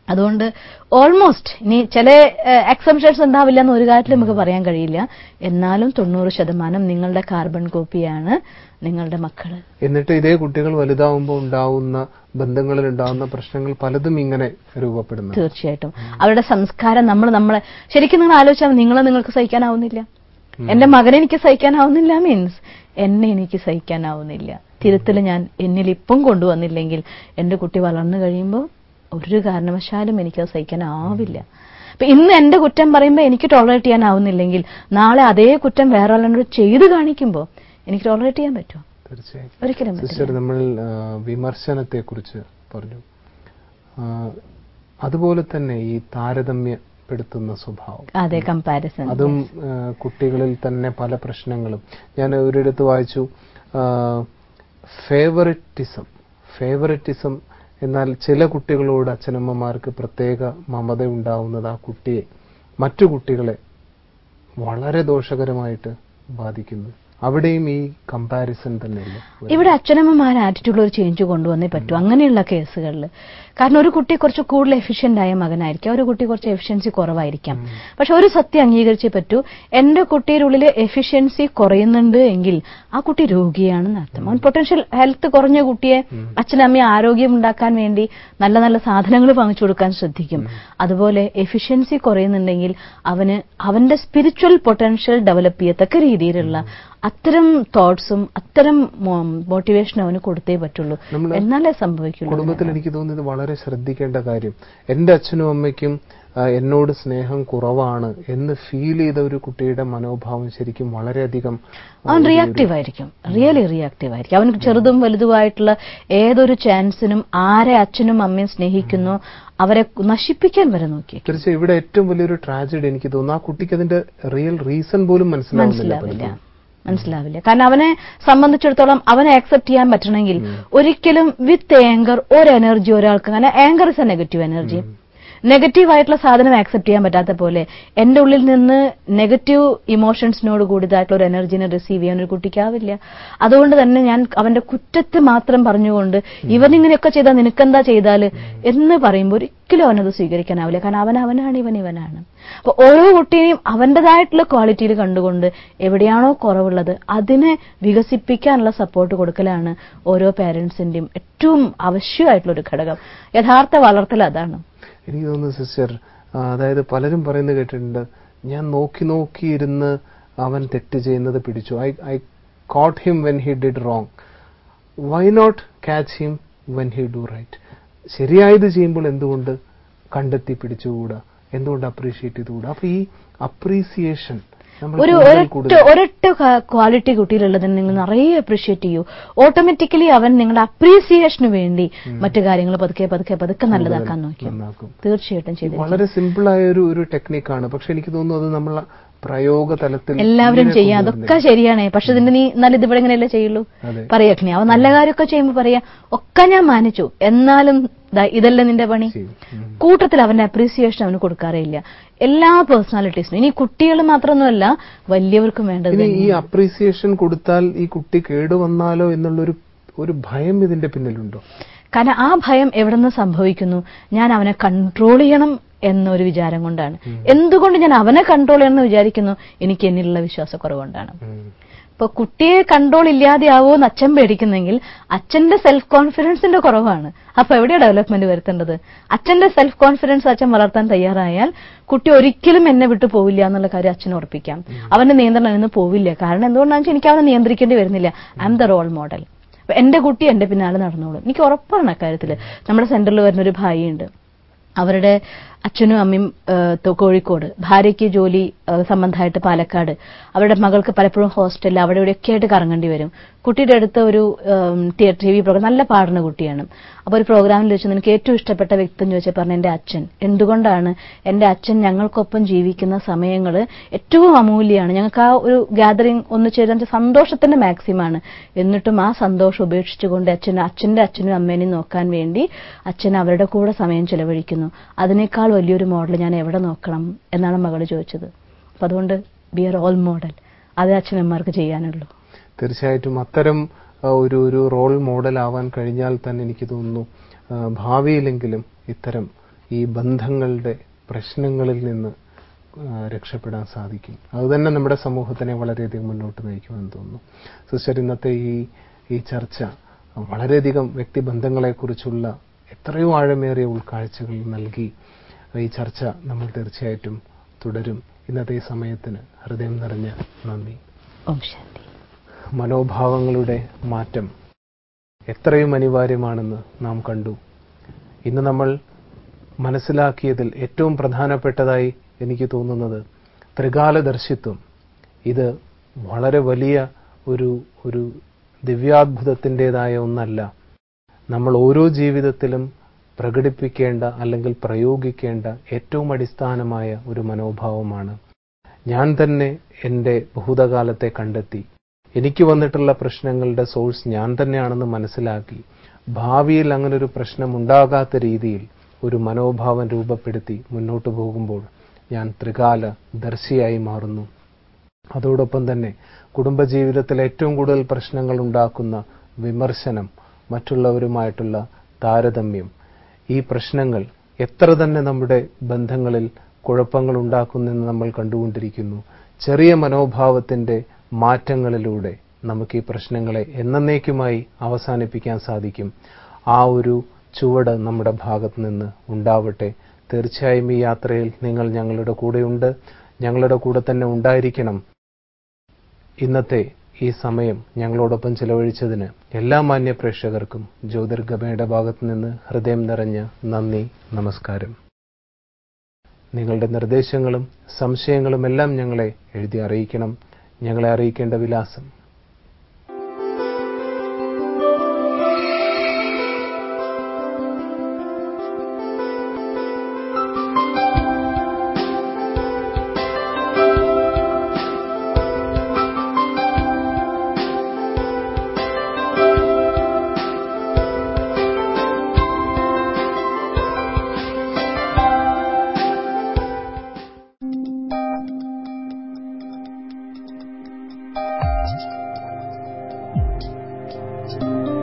അതുകൊണ്ട് ഓൾമോസ്റ്റ് ഇനി ചില എക്സംഷൻസ് ഉണ്ടാവില്ല എന്ന് ഒരു കാര്യത്തിൽ നമുക്ക് പറയാൻ കഴിയില്ല എന്നാലും തൊണ്ണൂറ് ശതമാനം നിങ്ങളുടെ കാർബൺ കോപ്പിയാണ് നിങ്ങളുടെ മക്കള് എന്നിട്ട് ഇതേ കുട്ടികൾ വലുതാവുമ്പോൾ ഉണ്ടാവുന്ന ബന്ധങ്ങളിൽ ഉണ്ടാവുന്ന പ്രശ്നങ്ങൾ പലതും ഇങ്ങനെ രൂപപ്പെടുന്നു തീർച്ചയായിട്ടും അവരുടെ സംസ്കാരം നമ്മൾ നമ്മളെ ശരിക്കും നിങ്ങൾ ആലോചിച്ചാൽ നിങ്ങളെ നിങ്ങൾക്ക് സഹിക്കാനാവുന്നില്ല എന്റെ മകനെ എനിക്ക് സഹിക്കാനാവുന്നില്ല മീൻസ് എന്നെ എനിക്ക് സഹിക്കാനാവുന്നില്ല തിരുത്തൽ ഞാൻ എന്നിൽ ഇപ്പം കൊണ്ടുവന്നില്ലെങ്കിൽ എന്റെ കുട്ടി വളർന്നു കഴിയുമ്പോൾ ഒരു കാരണവശാലും എനിക്കത് സഹിക്കാനാവില്ല അപ്പൊ ഇന്ന് എന്റെ കുറ്റം പറയുമ്പോൾ എനിക്ക് ടോളറേറ്റ് ചെയ്യാനാവുന്നില്ലെങ്കിൽ നാളെ അതേ കുറ്റം വേറെ ഒരാളോട് ചെയ്തു കാണിക്കുമ്പോൾ എനിക്ക് ടോളറേറ്റ് ചെയ്യാൻ പറ്റുമോ തീർച്ചയായും ഒരിക്കലും പറ്റില്ല. സിസ്റ്റർ നമ്മൾ വിമർശനത്തെ കുറിച്ച് പറഞ്ഞു ആ, അതുപോലെ തന്നെ ഈ താരതമ്യപ്പെടുത്തുന്ന സ്വഭാവം അതെ കമ്പാരിസൺ അതും ആ, കുട്ടികളിൽ തന്നെ പല പ്രശ്നങ്ങളും ഞാൻ ഒരിടത്ത് വായിച്ചു ഫേവറിറ്റിസം ഫേവറിറ്റിസം എന്നാൽ ചില കുട്ടികളോട് അച്ഛനമ്മമാർക്ക് പ്രത്യേക മമത ഉണ്ടാവുന്നത് ആ കുട്ടിയെ മറ്റു കുട്ടികളെ വളരെ ദോഷകരമായിട്ട് ബാധിക്കുന്നു അവിടെയും ഈ കമ്പാരിസൺ തന്നെയല്ലേ ഇവിടെ അച്ഛനമ്മമാർ ആറ്റിറ്റ്യൂഡിൽ ഒരു ചേഞ്ച് കൊണ്ടുവന്നേ പറ്റൂ അങ്ങനെയുള്ള കേസുകളിൽ കാരണം ഒരു കുട്ടി കുറച്ച് കൂടുതൽ എഫിഷ്യന്റ് ആയ മകനായിരിക്കാം ഒരു കുട്ടി കുറച്ച് എഫിഷ്യൻസി കുറവായിരിക്കാം പക്ഷെ ഒരു സത്യം അംഗീകരിച്ചേ പറ്റൂ എന്റെ കുട്ടിയുടെ ഉള്ളിൽ എഫിഷ്യൻസി കുറയുന്നുണ്ട് എങ്കിൽ ആ കുട്ടി രോഗിയാണെന്ന് അർത്ഥം അവൻ പൊട്ടൻഷ്യൽ ഹെൽത്ത് കുറഞ്ഞ കുട്ടിയെ അച്ഛനമ്മയെ ആരോഗ്യം ഉണ്ടാക്കാൻ വേണ്ടി നല്ല നല്ല സാധനങ്ങൾ വാങ്ങിച്ചു കൊടുക്കാൻ ശ്രദ്ധിക്കും അതുപോലെ എഫിഷ്യൻസി കുറയുന്നുണ്ടെങ്കിൽ അവന് അവന്റെ സ്പിരിച്വൽ പൊട്ടൻഷ്യൽ ഡെവലപ്പ് ചെയ്യത്തക്ക രീതിയിലുള്ള അത്തരം തോട്ട്സും അത്തരം മോട്ടിവേഷനും അവന് കൊടുത്തേ പറ്റുള്ളൂ നമ്മള് എന്നാലേ സംഭവിക്കുള്ളൂ കുടുംബത്തിൽ എനിക്ക് തോന്നുന്നത് വളരെ ശ്രദ്ധിക്കേണ്ട കാര്യം എന്റെ അച്ഛനും അമ്മയ്ക്കും ആ, എന്നോട് സ്നേഹം കുറവാണ് എന്ന് ഫീൽ ചെയ്ത ഒരു കുട്ടിയുടെ മനോഭാവം ശരിക്കും വളരെയധികം ആ, അവൻ ഒരു- റിയാക്റ്റീവ് ആയിരിക്കും റിയലി റിയാക്റ്റീവ് ആയിരിക്കും അവന് ചെറുതും വലുതുമായിട്ടുള്ള ഏതൊരു ചാൻസിനും ആരെ അച്ഛനും അമ്മയും സ്നേഹിക്കുന്നു അവരെ നശിപ്പിക്കാൻ വരെ നോക്കി തീർച്ചയായും ഇവിടെ ഏറ്റവും വലിയൊരു ട്രാജഡി എനിക്ക് തോന്നുന്നു ആ കുട്ടിക്ക് അതിന്റെ റിയൽ റീസൺ പോലും മനസ്സിലാവുന്നില്ല മനസ്സിലാവില്ല മനസ്സിലാവില്ല കാരണം അവനെ സംബന്ധിച്ചിടത്തോളം അവനെ ആക്സെപ്റ്റ് ചെയ്യാൻ പറ്റണമെങ്കിൽ ഒരിക്കലും വിത്ത് ഏങ്കർ ഒരു എനർജി ഒരാൾക്ക് അങ്ങനെ anger is a negative energy negative ആയിട്ടുള്ള സാധനം ആക്സെപ്റ്റ് ചെയ്യാൻ പറ്റാത്ത പോലെ എന്റെ ഉള്ളിൽ നിന്ന് നെഗറ്റീവ് ഇമോഷൻസിനോട് കൂടിയതായിട്ടുള്ള ഒരു എനർജിനെ റിസീവ് ചെയ്യാൻ ഒരു കുട്ടിക്കാവില്ല അതുകൊണ്ട് തന്നെ ഞാൻ അവന്റെ കുറ്റത്ത് മാത്രം പറഞ്ഞുകൊണ്ട് ഇവൻ ഇങ്ങനെയൊക്കെ ചെയ്താൽ നിനക്കെന്താ ചെയ്താല് എന്ന് പറയുമ്പോൾ ഒരിക്കലും അവനത് സ്വീകരിക്കാനാവില്ല കാരണം അവൻ അവനാണ് ഇവൻ ഇവനാണ് അപ്പൊ ഓരോ കുട്ടിയെയും അവന്റേതായിട്ടുള്ള ക്വാളിറ്റിയിൽ കണ്ടുകൊണ്ട് എവിടെയാണോ കുറവുള്ളത് അതിനെ വികസിപ്പിക്കാനുള്ള സപ്പോർട്ട് കൊടുക്കലാണ് ഓരോ പേരൻസിന്റെയും ഏറ്റവും ആവശ്യമായിട്ടുള്ള ഒരു ഘടകം യഥാർത്ഥ വളർത്തൽ അതാണ് എനിക്ക് തോന്നുന്നു സിസ്റ്റർ ആ, അതായത് പലരും പറയുന്നത് കേട്ടിട്ടുണ്ട് ഞാൻ നോക്കി നോക്കി ഇരുന്ന് അവൻ തെറ്റ് ചെയ്യുന്നത് പിടിച്ചു I I caught him when he did wrong why not catch him when he do right ശരിയായത് ചെയ്യുമ്പോൾ എന്തുകൊണ്ട് കണ്ടെത്തി പിടിച്ചുകൂടാ എന്തുകൊണ്ട് അപ്രീഷിയേറ്റ് ചെയ്തുകൂടാ അപ്പൊ ഈ അപ്രീസിയേഷൻ നമ്മൾ ഒരു കൂടുതൽ ഒരൊറ്റ കൂടുതൽ ഒരൊറ്റ ക്വാളിറ്റി കുട്ടിയിലുള്ളതിന് നിങ്ങൾ നിറയെ അപ്രീഷിയേറ്റ് ചെയ്യൂ ഓട്ടോമാറ്റിക്കലി അവൻ നിങ്ങളുടെ അപ്രീസിയേഷന് വേണ്ടി മറ്റു കാര്യങ്ങൾ പതുക്കെ പതുക്കെ പതുക്കെ നല്ലതാക്കാൻ നോക്കി നന്നാക്കും തീർച്ചയായിട്ടും ചെയ്തു വളരെ സിമ്പിൾ ആയ ഒരു ഒരു ടെക്നിക്കാണ് പക്ഷെ എനിക്ക് തോന്നുന്നു അത് നമ്മൾ പ്രയോഗ തലത്തിൽ എല്ലാവരും ഇങ്ങനെ ചെയ്യാം കൊണ്ടുവരുന്നില്ല. അതൊക്കെ ശരിയാണ് പക്ഷെ ഇതിന്റെ നീ നല്ല ഇതിവിടെ ഇങ്ങനെയല്ലേ ചെയ്യുള്ളൂ അതെ. പറയാ അവൻ നല്ല കാര്യമൊക്കെ ചെയ്യുമ്പോ പറയാ ഒക്കെ ഞാൻ മാനിച്ചു എന്നാലും ദാ ഇതല്ലേ നിന്റെ പണി ചെയ്യും. ഉം. കൂട്ടത്തിൽ അവന്റെ അപ്രീസിയേഷൻ അവന് കൊടുക്കാറേയില്ല എല്ലാ പേഴ്സണാലിറ്റീസിനും ഇനി കുട്ടികൾ മാത്രമൊന്നുമല്ല വലിയവർക്കും വേണ്ടത് ഇനി ഈ തന്നെയാണ്. അപ്രീസിയേഷൻ കൊടുത്താൽ ഈ കുട്ടി കേടുവന്നാലോ എന്നുള്ളൊരു ഒരു ഭയം ഇതിന്റെ പിന്നിലുണ്ടോ കാരണം ആ ഭയം എവിടെ നിന്ന് സംഭവിക്കുന്നു ഞാൻ അവനെ കൺട്രോൾ ചെയ്യണം എന്നൊരു വിചാരം കൊണ്ടാണ് എന്തുകൊണ്ട് ഞാൻ അവനെ കൺട്രോൾ ചെയ്യണം എന്ന് വിചാരിക്കുന്നു എനിക്ക് എന്നിലുള്ള വിശ്വാസക്കുറവുകൊണ്ടാണ് ഉം. ഇപ്പൊ കുട്ടിയെ കൺട്രോൾ ഇല്ലാതെയാവോ എന്ന് അച്ഛൻ പേടിക്കുന്നെങ്കിൽ അച്ഛന്റെ സെൽഫ് കോൺഫിഡൻസിന്റെ കുറവാണ് അപ്പൊ എവിടെയാ ഡെവലപ്മെന്റ് വരുത്തേണ്ടത് അച്ഛന്റെ സെൽഫ് കോൺഫിഡൻസ് അച്ഛൻ വളർത്താൻ തയ്യാറായാൽ കുട്ടി ഒരിക്കലും എന്നെ വിട്ടു പോവില്ല എന്നുള്ള കാര്യം അച്ഛന് ഉറപ്പിക്കാം അവന്റെ നിയന്ത്രണം നിന്ന് പോവില്ല കാരണം എന്തുകൊണ്ടാണെന്ന് വെച്ചാൽ എനിക്ക് അവനെ നിയന്ത്രിക്കേണ്ടി വരുന്നില്ല I am the role model അപ്പൊ എന്റെ കുട്ടി എന്റെ പിന്നാലെ നടന്നോളും എനിക്ക് ഉറപ്പാണ് അക്കാര്യത്തില് നമ്മുടെ സെന്ററിൽ വരുന്നൊരു ഭായിയുണ്ട് അവരുടെ അച്ഛനും അമ്മയും ഏഹ്, തൊ- കോഴിക്കോട് ഭാര്യയ്ക്ക് ജോലി ഏഹ്, സംബന്ധമായിട്ട് പാലക്കാട് അവരുടെ മകൾക്ക് പലപ്പോഴും ഹോസ്റ്റലിൽ അവിടെ ഇവിടെയൊക്കെ ആയിട്ട് കറങ്ങേണ്ടി വരും കുട്ടിയുടെ അടുത്ത് ഒരു ടി വി പ്രോഗ്രാം നല്ല പാടുന്ന കുട്ടിയാണ് അപ്പോൾ ഒരു പ്രോഗ്രാമിൽ വെച്ച് എനിക്ക് ഏറ്റവും ഇഷ്ടപ്പെട്ട വ്യക്തി എന്ന് ചോദിച്ചാൽ പറഞ്ഞു എന്റെ അച്ഛൻ എന്തുകൊണ്ടാണ് എന്റെ അച്ഛൻ ഞങ്ങൾക്കൊപ്പം ജീവിക്കുന്ന സമയങ്ങൾ ഏറ്റവും അമൂല്യമാണ് ഞങ്ങൾക്ക് ആ ഒരു ഗ്യാതറിംഗ് ഒന്ന് ചേരാൻ സന്തോഷത്തിന്റെ മാക്സിമാണ് എന്നിട്ടും ആ സന്തോഷം ഉപേക്ഷിച്ചുകൊണ്ട് അച്ഛൻ അച്ഛന്റെ അച്ഛനും അമ്മേനെയും നോക്കാൻ വേണ്ടി അച്ഛൻ അവരുടെ കൂടെ സമയം ചെലവഴിക്കുന്നു അതിനേക്കാൾ വലിയൊരു മോഡൽ ഞാൻ എവിടെ നോക്കണം എന്നാണ് മകൾ ചോദിച്ചത് അപ്പൊ അതുകൊണ്ട് ബി ആർ ഓൾ മോഡൽ അത് അച്ഛനമ്മമാർക്ക് ചെയ്യാനുള്ളൂ തീർച്ചയായിട്ടും അത്തരം ആ, ഒരു ഒരു റോൾ മോഡൽ ആവാൻ കഴിഞ്ഞാൽ തന്നെ എനിക്ക് തോന്നുന്നു ആ, ഭാവിയിലെങ്കിലും ഇത്തരം ഈ ബന്ധങ്ങളുടെ പ്രശ്നങ്ങളിൽ നിന്ന് ആ, രക്ഷപ്പെടാൻ സാധിക്കും അതുതന്നെ നമ്മുടെ സമൂഹത്തിനെ വളരെയധികം മുന്നോട്ട് നയിക്കുമെന്ന് തോന്നുന്നു സിസ്റ്റർ ഇന്നത്തെ ഈ ഈ ചർച്ച വളരെയധികം വ്യക്തിബന്ധങ്ങളെക്കുറിച്ചുള്ള എത്രയോ ആഴമേറിയ ഉൾക്കാഴ്ചകൾ നൽകി ഈ ചർച്ച നമ്മൾ തീർച്ചയായിട്ടും തുടരും ഇന്നത്തെ ഈ സമയത്തിന് ഹൃദയം നിറഞ്ഞ നന്ദി ഓം ശാന്തി മനോഭാവങ്ങളുടെ മാറ്റം എത്രയും അനിവാര്യമാണെന്ന് നാം കണ്ടു ഇന്ന് നമ്മൾ മനസ്സിലാക്കിയതിൽ ഏറ്റവും പ്രധാനപ്പെട്ടതായി എനിക്ക് തോന്നുന്നത് ത്രികാലദർശിത്വം ഇത് വളരെ വലിയ ഒരു ഒരു ദിവ്യാത്ഭുതത്തിൻ്റെതായ ഒന്നല്ല നമ്മൾ ഓരോ ജീവിതത്തിലും പ്രകടിപ്പിക്കേണ്ട അല്ലെങ്കിൽ പ്രയോഗിക്കേണ്ട ഏറ്റവും അടിസ്ഥാനമായ ഒരു മനോഭാവമാണ് ഞാൻ തന്നെ എൻ്റെ ഭൂതകാലത്തെ കണ്ടെത്തി എനിക്ക് വന്നിട്ടുള്ള പ്രശ്നങ്ങളുടെ സോഴ്സ് ഞാൻ തന്നെയാണെന്ന് മനസ്സിലാക്കി ഭാവിയിൽ അങ്ങനൊരു പ്രശ്നം ഉണ്ടാകാത്ത രീതിയിൽ ഒരു മനോഭാവം രൂപപ്പെടുത്തി മുന്നോട്ട് പോകുമ്പോൾ ഞാൻ ത്രികാല ദർശിയായി മാറുന്നു അതോടൊപ്പം തന്നെ കുടുംബജീവിതത്തിൽ ഏറ്റവും കൂടുതൽ പ്രശ്നങ്ങൾ ഉണ്ടാക്കുന്ന വിമർശനം മറ്റുള്ളവരുമായിട്ടുള്ള താരതമ്യം ഈ പ്രശ്നങ്ങൾ എത്ര തന്നെ നമ്മുടെ ബന്ധങ്ങളിൽ കുഴപ്പങ്ങൾ ഉണ്ടാക്കുന്നെന്ന് നമ്മൾ കണ്ടുകൊണ്ടിരിക്കുന്നു ചെറിയ മനോഭാവത്തിന്റെ മാറ്റങ്ങളിലൂടെ നമുക്ക് ഈ പ്രശ്നങ്ങളെ എന്നേക്കുമായി അവസാനിപ്പിക്കാൻ സാധിക്കും ആ ഒരു ചുവട് നമ്മുടെ ഭാഗത്ത് നിന്ന് ഉണ്ടാവട്ടെ തീർച്ചയായും ഈ യാത്രയിൽ നിങ്ങൾ ഞങ്ങളുടെ കൂടെയുണ്ട് ഞങ്ങളുടെ കൂടെ തന്നെ ഉണ്ടായിരിക്കണം ഇന്നത്തെ ഈ സമയം ഞങ്ങളോടൊപ്പം ചിലവഴിച്ചതിന് എല്ലാ മാന്യ പ്രേക്ഷകർക്കും ജ്യോതിർഗമയുടെ ഭാഗത്തു നിന്ന് ഹൃദയം നിറഞ്ഞ നന്ദി നമസ്കാരം നിങ്ങളുടെ നിർദ്ദേശങ്ങളും സംശയങ്ങളും എല്ലാം ഞങ്ങളെ എഴുതി അറിയിക്കണം ഞങ്ങളെ അറിയിക്കേണ്ട വിലാസം Thank you.